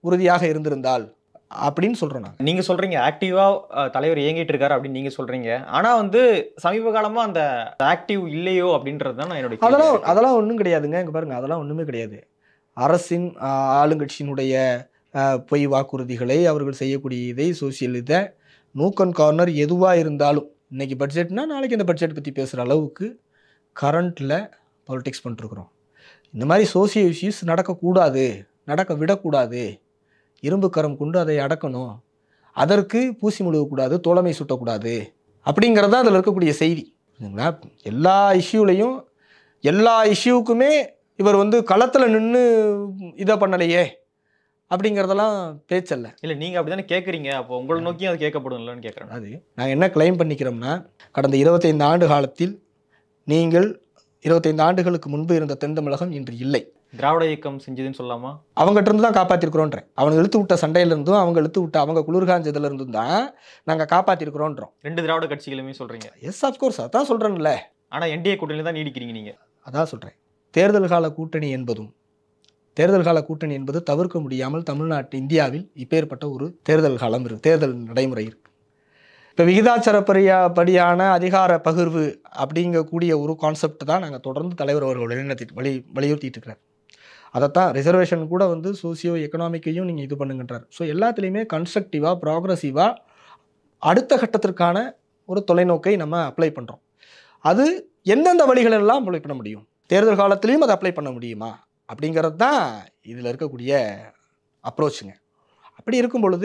உறுதியாக இருந்திருந்தால் அப்படின்னு சொல்கிறோம் நாங்கள் நீங்க சொல்றீங்க ஆக்டிவா தலைவர் இயங்கிட்டு இருக்காரு அப்படின்னு நீங்க சொல்றீங்க ஆனா வந்து சமீப காலமா அந்த ஆக்டிவ் இல்லையோ அப்படின்றது தான் என்னோட கேள்வியா அதெல்லாம் இருக்கு. அதெல்லாம் ஒன்றும் கிடையாதுங்க இங்கே பாருங்க அதெல்லாம் ஒன்றுமே கிடையாது அரசின் ஆஹ், ஆளுங்கட்சியினுடைய ஆஹ், பொய் வாக்குறுதிகளை அவர்கள் செய்யக்கூடிய இதை சோசியல் இதை நூக்கன் கார்னர் எதுவாக இருந்தாலும் இன்னைக்கு பட்ஜெட்னா நாளைக்கு இந்த பட்ஜெட் பற்றி பேசுகிற அளவுக்கு கரண்ட்டில் பாலிடிக்ஸ் பண்ணிட்டுருக்குறோம் இந்த மாதிரி சோசியல் இஷ்யூஸ் நடக்கக்கூடாது நடக்க விடக்கூடாது இரும்பு கரம் கொண்டு அதை அடக்கணும் அதற்கு பூசி முழுகக்கூடாது தோழமை சுட்டக்கூடாது அப்படிங்கிறது தான் அதில் இருக்கக்கூடிய செய்தி புரியுதுங்களா எல்லா இஷ்யூலையும் எல்லா இஷ்யூவுக்குமே இவர் வந்து களத்தில் நின்று இதை பண்ணலையே அப்படிங்கிறதெல்லாம் பேச்சல்ல இல்ல நீங்க அப்படிதானே கேக்குறீங்க அப்போ உங்களை நோக்கியும் அது கேட்கப்படும்லன்னு கேக்குறேன் அது நாங்கள் என்ன கிளைம் பண்ணிக்கிறோம்னா கடந்த இருபத்தைந்து ஆண்டு காலத்தில் நீங்கள் இருபத்தைந்து ஆண்டுகளுக்கு முன்பு இருந்த தென் தமிழகம் இன்று இல்லை திராவிட இயக்கம் செஞ்சதுன்னு சொல்லலாமா அவங்ககிட்ட இருந்து தான் காப்பாற்றிருக்கிறோன்றேன் அவங்க இழுத்து விட்ட சண்டையிலேருந்தும் அவங்க இழுத்து விட்ட அவங்க குளிர்காஞ்சதுல இருந்தும் தான் நாங்கள் காப்பாற்றிருக்கிறோன்றோம் ரெண்டு திராவிட கட்சிகளுமே சொல்றீங்க எஸ் அஃப்கோர்ஸ் அதான் சொல்கிறேன்ல ஆனா என்டிஏ கூட்டணியில தான் நீடிக்கிறீங்க நீங்க அதான் சொல்கிறேன் தேர்தல் கால கூட்டணி என்பதும் தேர்தல் கால கூட்டணி என்பது தவிர்க்க முடியாமல் தமிழ்நாட்டு இந்தியாவில் இப்பேற்பட்ட ஒரு தேர்தல் காலம் இருக்கு தேர்தல் நடைமுறை இருக்கு இப்போ விகிதாச்சார படியா படியான அதிகார பகிர்வு அப்படிங்கக்கூடிய ஒரு கான்செப்ட் தான் நாங்கள் தொடர்ந்து தலைவர் அவர்கள் வழிநடத்தி வழி வலியுறுத்திட்டு இருக்கிறார் அதைத்தான் ரிசர்வேஷன் கூட வந்து சோசியோ எக்கனாமிக்கையும் நீங்கள் இது பண்ணுங்கன்றார் ஸோ எல்லாத்துலேயுமே கன்ஸ்ட்ரக்டிவாக ப்ராக்ரஸிவாக அடுத்த கட்டத்திற்கான ஒரு தொலைநோக்கை நம்ம அப்ளை பண்ணுறோம் அது எந்தெந்த வழிகளெல்லாம் அப்ளை பண்ண முடியும் தேர்தல் காலத்துலேயும் அதை அப்ளை பண்ண முடியுமா அப்படிங்கிறது தான் இதில் இருக்கக்கூடிய அப்ரோச்சுங்க அப்படி இருக்கும் பொழுது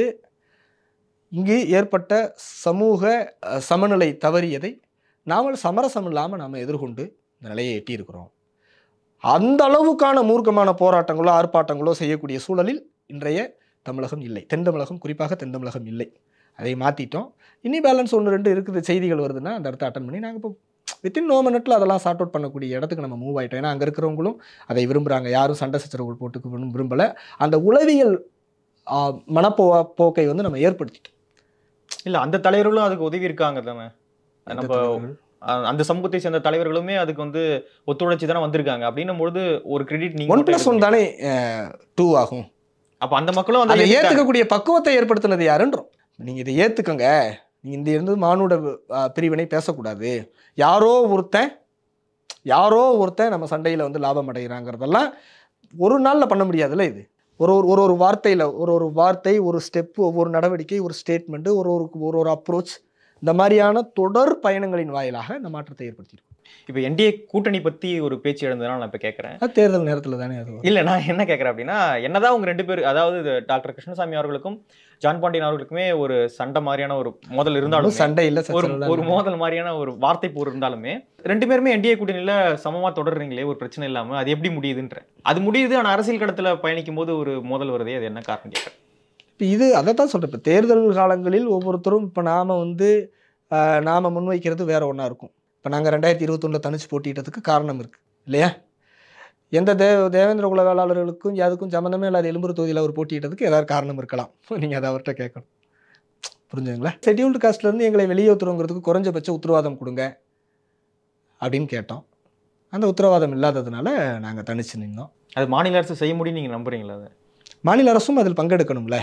இங்கு ஏற்பட்ட சமூக அஹ், சமநிலை தவறியதை நாமல் சமரசம் இல்லாமல் நாம் எதிர்கொண்டு இந்த நிலையை எட்டியிருக்கிறோம் அந்த அளவுக்கான மூர்க்கமான போராட்டங்களோ ஆர்ப்பாட்டங்களோ செய்யக்கூடிய சூழலில் இன்றைய தமிழகம் இல்லை தென் தமிழகம் குறிப்பாக தென் தமிழகம் இல்லை அதை மாற்றிட்டோம் இனி பேலன்ஸ் ஒன்று ரெண்டு இருக்குது செய்திகள் வருதுன்னா அந்த இடத்த அட்டன் பண்ணி நாங்கள் இப்போ வித்தின் நோ மினிட்ல அதெல்லாம் சார்ட் அவுட் பண்ணக்கூடிய இடத்துக்கு நம்ம மூவ் ஆயிட்டோம் ஏன்னா அங்கே இருக்கிறவங்களும் அதை விரும்புகிறாங்க யாரும் சண்டை சச்சரவுகள் போட்டுக்கு விரும்- விரும்பல அந்த உளவியல் ஆ, மனப்போ போக்கை வந்து நம்ம ஏற்படுத்திட்டோம் இல்ல அந்த தலைவர்களும் அதுக்கு உதவி இருக்காங்க தானே எந்த நம்ம தலைவர்கள்? அஹ், அந்த சமூகத்தை சேர்ந்த தலைவர்களுமே அதுக்கு வந்து ஒத்துழைச்சு தானே வந்திருக்காங்க அப்படின்னும் பொழுது ஒரு கிரெடிட் நீங்க ஒன் மட்டும் ப்ளஸ் ஒன் எடுக்க தானே டூ ஆகும் முடியாது. அப்ப அந்த மக்களும் அதை அதை ஏத்துக்கிட்டாங்க. ஏற்றுக்கக்கூடிய பக்குவத்தை ஏற்படுத்தினது யாருன்றோம் நீங்கள் இதை ஏற்றுக்கங்க நீங்கள் இந்த இருந்து மானுட ஆ, பிரிவினை பேசக்கூடாது யாரோ ஒருத்தன் யாரோ ஒருத்தன் நம்ம சண்டையில் வந்து லாபம் அடைகிறாங்கிறதெல்லாம் ஒரு நாளில் பண்ண முடியாதுல்ல இது ஒரு ஒரு ஒரு ஒரு வார்த்தையில் ஒரு ஒரு வார்த்தை ஒரு ஸ்டெப்பு ஒவ்வொரு நடவடிக்கை ஒரு ஸ்டேட்மெண்ட்டு ஒரு ஒரு ஒரு ஒரு அப்ரோச் இந்த மாதிரியான தொடர் பயணங்களின் வாயிலாக இந்த மாற்றத்தை ஏற்படுத்தியிருக்கோம் இப்ப என்டிஏ கூட்டணி பத்தி ஒரு பேச்சு எழுந்ததுனால நான் இப்ப கேக்குறேன் அது தேர்தல் நேரத்தில் தானே அது வரும். இல்ல நான் என்ன கேக்குறேன் அப்படின்னா என்னதான் உங்க ரெண்டு பேர் அதாவது இது டாக்டர் கிருஷ்ணசாமி அவர்களுக்கும் ஜான் பாண்டியன் அவர்களுக்குமே ஒரு சண்டை மாதிரியான ஒரு மோதல் இருந்தாலும் ஒண்ணும் சண்டை இல்லை ஒரு சச்சரவு ஒரு மோதல் மாதிரியான ஒரு வார்த்தை போர் இருந்தாலுமே ரெண்டு பேருமே என்டிஏ கூட்டணியில சமமா தொடர்றீங்களே ஒரு பிரச்சனை இல்லாம அது எப்படி முடியுதுன்ற அது முடியுது ஆனா அரசியல் கடத்துல பயணிக்கும் போது ஒரு மோதல் வருதே அது என்ன காரணம் கேட்கறேன் இப்போ இது அதை தான் சொல்கிறேன் இப்போ தேர்தல் காலங்களில் ஒவ்வொருத்தரும் இப்போ நாம் வந்து ஆஹ், நாம முன்வைக்கிறது வேற ஒன்றா இருக்கும் இப்போ நாங்கள் ரெண்டாயிரத்தி இருபத்தொன்னில் தனிச்சு போட்டியிட்டதுக்கு காரணம் இருக்குது இல்லையா எந்த தே தேவேந்திர குல வேளாளர்களுக்கும் அதுக்கும் சம்மந்தமே இல்லாத எலும்புரு தொகுதியில் அவர் போட்டியிட்டதுக்கு ஏதாவது காரணம் இருக்கலாம் நீங்கள் அதை அவர்கிட்ட கேட்கணும் புரிஞ்சுங்களா ஷெட்யூல்டு காஸ்ட்லேருந்து எங்களை வெளியேற்றுறோங்கிறதுக்கு குறைஞ்சபட்ச உத்தரவாதம் கொடுங்க அப்படின்னு கேட்டோம் அந்த உத்தரவாதம் இல்லாததுனால நாங்கள் தனிச்சு நின்னோம் அது மாநில அரசு செய்ய முடியும் நீங்க நம்புறீங்களா அது மாநில அரசும் அதில் பங்கெடுக்கணும்ல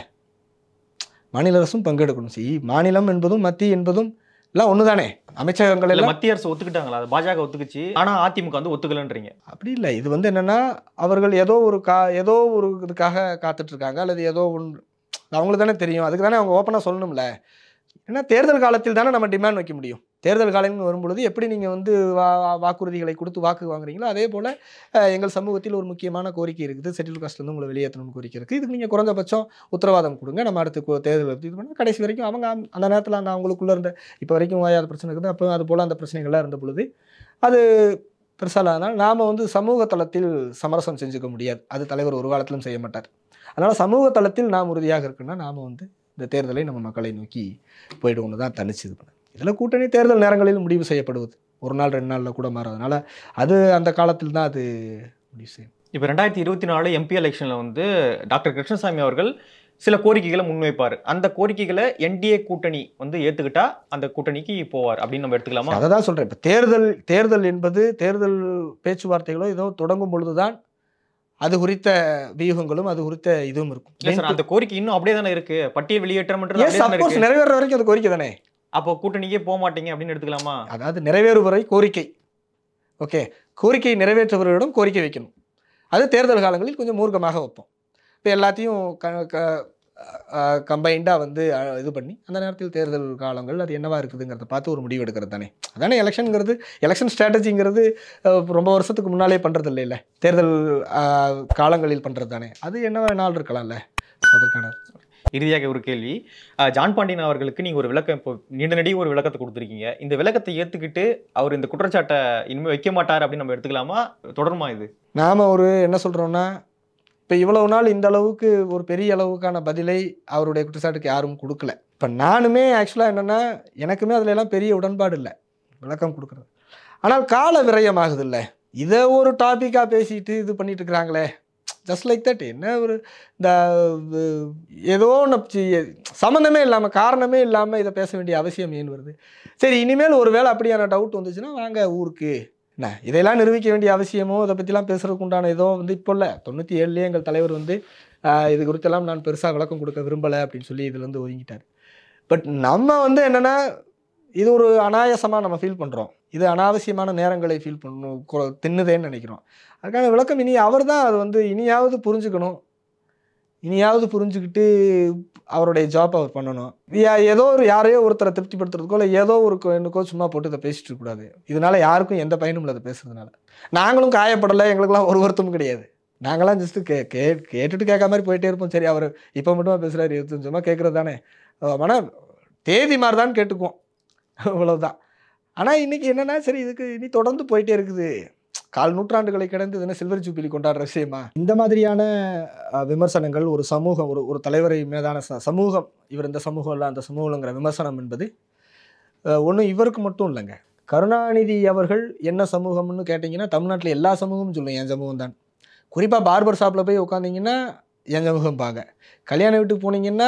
மாநில அரசும் பங்கெடுக்கணும் சி மாநிலம் என்பதும் மத்திய என்பதும் எல்லாம் ஒன்று தானே அமைச்சகங்கள் இல்ல எல்லாம் மத்திய அரசு ஒத்துக்கிட்டாங்களா அது பாஜக ஒத்துக்குச்சு ஆனா அதிமுக வந்து ஒத்துக்கலன்றீங்க அப்படி இல்லை இது வந்து என்னன்னா அவர்கள் ஏதோ ஒரு கா ஏதோ ஒரு இதுக்காக காத்துட்டு இருக்காங்க அல்லது ஏதோ ஒன்று அவங்களுக்கு தானே தெரியும் அதுக்கு தானே அவங்க ஓப்பனாக சொல்லணும்ல ஏன்னா தேர்தல் காலத்தில் தானே நம்ம டிமாண்ட் வைக்க முடியும் தேர்தல் காலம்னு வரும்பொழுது எப்படி நீங்கள் வந்து வா வா- வாக்குறுதிகளை கொடுத்து வாக்கு வாங்குறீங்களோ அதே போல் எங்கள் சமூகத்தில் ஒரு முக்கியமான கோரிக்கை இருக்குது செட்டில் காஸ்ட்லேருந்து உங்களை வெளியேற்றணும்னு கோரிக்கை இருக்குது இதுக்கு நீங்கள் குறைஞ்சபட்சம் உத்தரவாதம் கொடுங்க நம்ம அடுத்து கு- தேர்தல் வந்து இது பண்ணால் கடைசி வரைக்கும் அவங்க அந்த- அந்த நேரத்தில் அந்த அவங்களுக்குள்ள இருந்த இப்போ வரைக்கும் ஓயாத பிரச்சனை இருக்குது அப்போ அது போல் அந்த பிரச்சனைகள்லாம் இருந்த பொழுது அது பெருசாலானால் நாம் வந்து சமூக தளத்தில் சமரசம் செஞ்சுக்க முடியாது அது தலைவர் ஒரு காலத்திலும் செய்ய மாட்டார் அதனால் சமூக தளத்தில் நாம் உறுதியாக இருக்குன்னா நாம் வந்து இந்த தேர்தலை நம்ம மக்களை நோக்கி போயிடுவோம்னு தான் தனிச்சு இது பண்ண இதில் கூட்டணி தேர்தல் நேரங்களில் முடிவு செய்யப்படுவது ஒரு நாள் ரெண்டு நாளில் கூட மாறாதனால அது அந்த காலத்தில் தான் அது முடிவு செய்யும் இப்போ ரெண்டாயிரத்தி இருபத்தி நாலு எம்பி எலெக்ஷனில் வந்து டாக்டர் கிருஷ்ணசாமி அவர்கள் சில கோரிக்கைகளை முன்வைப்பார் அந்த கோரிக்கைகளை என்டிஏ கூட்டணி வந்து ஏத்துக்கிட்டா அந்த கூட்டணிக்கு போவார் அப்படின்னு நம்ம எடுத்துக்கலாமா அதை தான் சொல்கிறேன் இப்போ தேர்தல் தேர்தல் என்பது தேர்தல் பேச்சுவார்த்தைகளோ ஏதோ தொடங்கும் பொழுது தான் அது குறித்த வியூகங்களும் அது குறித்த இதுவும் இருக்கும் இல்ல சார் அந்த கோரிக்கை இன்னும் அப்படியே தானே இருக்கு பட்டியல் வெளியேற்றம்ன்றது ஏன் அப்படியே தானே சப்போஸ் இருக்கு நிறைவேற வரைக்கும் அது கோரிக்கை தானே அப்போ கூட்டணிக்கே போக மாட்டீங்க அப்படின்னு எடுத்துக்கலாமா அதாவது நிறைவேறும் வரை கோரிக்கை ஓகே கோரிக்கை நிறைவேற்றவர்களிடம் கோரிக்கை வைக்கணும் அது தேர்தல் காலங்களில் கொஞ்சம் மூர்க்கமாக வைப்போம் இப்போ எல்லாத்தையும் க கம்பைண்டாக வந்து அஹ், இது பண்ணி அந்த நேரத்தில் தேர்தல் காலங்கள் அது என்னவா இருக்குதுங்கிறத பார்த்து ஒரு முடிவு எடுக்கிறது தானே அதானே எலெக்ஷனுங்கிறது எலெக்ஷன் ஸ்ட்ராட்டஜிங்கிறது அஹ், ரொம்ப வருஷத்துக்கு முன்னாலே பண்ணுறது இல்லைல்ல தேர்தல் அஹ், காலங்களில் பண்ணுறது தானே அது என்ன நாள் இருக்கலாம்ல அதற்கான இறுதியாக ஒரு கேள்வி அஹ், ஜான் பாண்டியன் அவர்களுக்கு நீங்க ஒரு விளக்கம் இப்போ நீண்ட நெடிய ஒரு விளக்கத்தை கொடுத்துருக்கீங்க இந்த விளக்கத்தை ஏத்துக்கிட்டு அவர் இந்த குற்றச்சாட்டை இனிமே வைக்க மாட்டார் அப்படின்னு நம்ம எடுத்துக்கலாமா தொடருமா இது நாம் ஒரு என்ன சொல்கிறோம்னா இப்போ இவ்வளவு நாள் இந்த அளவுக்கு ஒரு பெரிய அளவுக்கான பதிலை அவருடைய குற்றச்சாட்டுக்கு யாரும் கொடுக்கல இப்போ நானுமே ஆக்சுவலாக என்னென்னா எனக்குமே அதுல எல்லாம் பெரிய உடன்பாடு இல்லை விளக்கம் கொடுக்குறது ஆனால் கால விரயமாகுது இல்லை இதை ஒரு டாப்பிக்காக பேசிட்டு இது பண்ணிட்டு இருக்கிறாங்களே ஜஸ்ட் லைக் தட் என்ன ஒரு இந்த அஹ், ஏதோ ஒன்று சம்மந்தமே இல்லாமல் காரணமே இல்லாமல் இதை பேச வேண்டிய அவசியம் ஏன் வருது சரி இனிமேல் ஒரு வேளை அப்படியான டவுட் வந்துச்சுன்னா வாங்க ஊருக்கு என்ன இதையெல்லாம் நிரூபிக்க வேண்டிய அவசியமோ இதை பற்றிலாம் பேசுறதுக்கு உண்டான ஏதோ வந்து இப்போ இல்லை தொண்ணூற்றி ஏழுலேயே எங்கள் தலைவர் வந்து ஆஹ், இது குறித்தெல்லாம் நான் பெருசாக விளக்கம் கொடுக்க விரும்பலை அப்படின்னு சொல்லி இதுலேருந்து ஒதுங்கிட்டார் பட் நம்ம வந்து என்னென்னா இது ஒரு அனாயாசமாக நம்ம ஃபீல் பண்ணுறோம் இது அனாவசியமான நேரங்களை ஃபீல் பண்ணணும் கொ- தின்னுதேன்னு நினைக்கிறோம் அதுக்கான விளக்கம் இனி அவர் தான் அது வந்து இனியாவது புரிஞ்சுக்கணும் இனியாவது புரிஞ்சுக்கிட்டு அவருடைய ஜாப் அவர் பண்ணணும் யா- ஏதோ ஒரு யாரையோ ஒருத்தரை திருப்திப்படுத்துறதுக்கோ இல்லை ஏதோ ஒரு கோ- என்னக்கோ சும்மா போட்டு இதை பேசிட்டு இருக்கக்கூடாது இதனால யாருக்கும் எந்த பயனும் இல்லை அதை பேசுறதுனால நாங்களும் காயப்படலை எங்களுக்கெல்லாம் ஒரு வருத்தமும் கிடையாது நாங்களாம் ஜஸ்ட்டு கே கே கேட்டுட்டு கேட்காம மாதிரி போயிட்டே இருப்போம் சரி அவர் இப்போ மட்டுமா பேசுகிறாரு இருபத்தஞ்சமா கேட்குறது தானே ஆனால் தேதி மாதிரி தான் கேட்டுக்குவோம் அவ்வளவுதான் ஆனால் இன்னைக்கு என்னன்னா சரி இதுக்கு இனி தொடர்ந்து போயிட்டே இருக்குது கால் நூற்றாண்டுகளை கடந்து இதுன்னு சில்வர் ஜூபிலி கொண்டாடுற விஷயமா இந்த மாதிரியான அஹ், விமர்சனங்கள் ஒரு சமூகம் ஒரு ஒரு தலைவரை மீதான ச சமூகம் இவர் இந்த சமூகம் இல்லை அந்த சமூகங்கிற விமர்சனம் என்பது ஒன்றும் இவருக்கு மட்டும் இல்லைங்க கருணாநிதி அவர்கள் என்ன சமூகம்னு கேட்டிங்கன்னா தமிழ்நாட்டில் எல்லா சமூகமும் சொல்லும் என் சமூகம் தான் குறிப்பாக பார்பர் ஷாப்பில் போய் உட்காந்திங்கன்னா என் சமூகம் பாங்க கல்யாண வீட்டுக்கு போனீங்கன்னா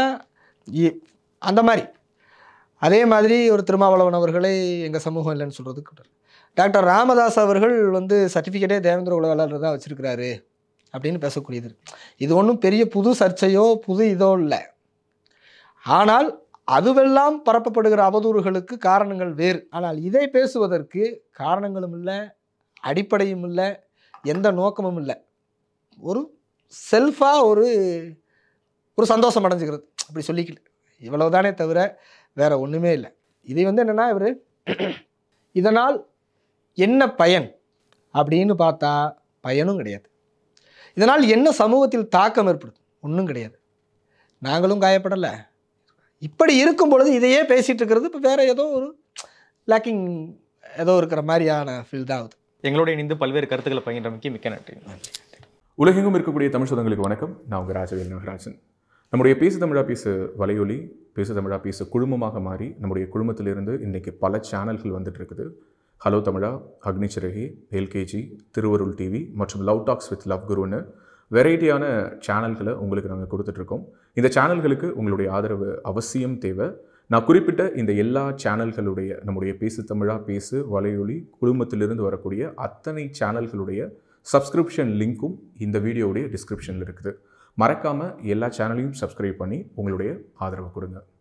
இ- அந்த மாதிரி அதே மாதிரி ஒரு திருமாவளவன் அவர்களை எங்கள் சமூகம் இல்லைன்னு சொல்கிறதுக்கு டாக்டர் ராமதாஸ் அவர்கள் வந்து சர்டிஃபிகேட்டே தேவேந்திர உலகளாளர் தான் வச்சுருக்கிறாரு அப்படின்னு பேசக்கூடியது இது ஒன்றும் பெரிய புது சர்ச்சையோ புது இதோ இல்லை ஆனால் அதுவெல்லாம் பரப்பப்படுகிற அவதூறுகளுக்கு காரணங்கள் வேறு ஆனால் இதை பேசுவதற்கு காரணங்களும் இல்லை அடிப்படையும் இல்லை எந்த நோக்கமும் இல்லை ஒரு செல்ஃபாக ஒரு ஒரு சந்தோஷம் அடைஞ்சுக்கிறது அப்படி சொல்லிக்கல இவ்வளவுதானே தவிர வேற ஒன்றுமே இல்லை இது வந்து என்னென்னா இவர் இதனால் என்ன பயன் அப்படின்னு பார்த்தா பயனும் கிடையாது இதனால் என்ன சமூகத்தில் தாக்கம் ஏற்படுது ஒன்றும் கிடையாது நாங்களும் காயப்படலை இப்படி இருக்கும் பொழுது இதையே பேசிட்டு இருக்கிறது இப்போ வேற ஏதோ ஒரு லேக்கிங் ஏதோ இருக்கிற மாதிரியான ஃபீல் தான் ஆகுது எங்களோட இணைந்து பல்வேறு கருத்துக்களை பகிர்ந்தமைக்கு மிக்க நன்றி உலகெங்கும் இருக்கக்கூடிய தமிழ் சொந்தங்களுக்கு வணக்கம் நான் உங்கள் ராஜவேல் நாகராஜன் நம்முடைய பேசு தமிழா பேசு வலையொலி பேசு தமிழா பேசு குழுமமாக மாறி நம்முடைய குழுமத்திலிருந்து இன்றைக்கி பல சேனல்கள் வந்துட்டு இருக்குது ஹலோ தமிழா அக்னிச்சிறகி எல்கேஜி திருவருள் டிவி மற்றும் லவ் டாக்ஸ் வித் லவ் குருன்னு வெரைட்டியான சேனல்களை உங்களுக்கு நாங்கள் கொடுத்துட்ருக்கோம் இந்த சேனல்களுக்கு உங்களுடைய ஆதரவு அவசியம் தேவை நான் குறிப்பிட்ட இந்த எல்லா சேனல்களுடைய நம்முடைய பேசு தமிழா பேசு வலையொலி குழுமத்திலிருந்து வரக்கூடிய அத்தனை சேனல்களுடைய சப்ஸ்கிரிப்ஷன் லிங்க்கும் இந்த வீடியோவுடைய டிஸ்கிரிப்ஷனில் இருக்குது மறக்காமல் எல்லா சேனலையும் சப்ஸ்கிரைப் பண்ணி உங்களுடைய ஆதரவு கொடுங்க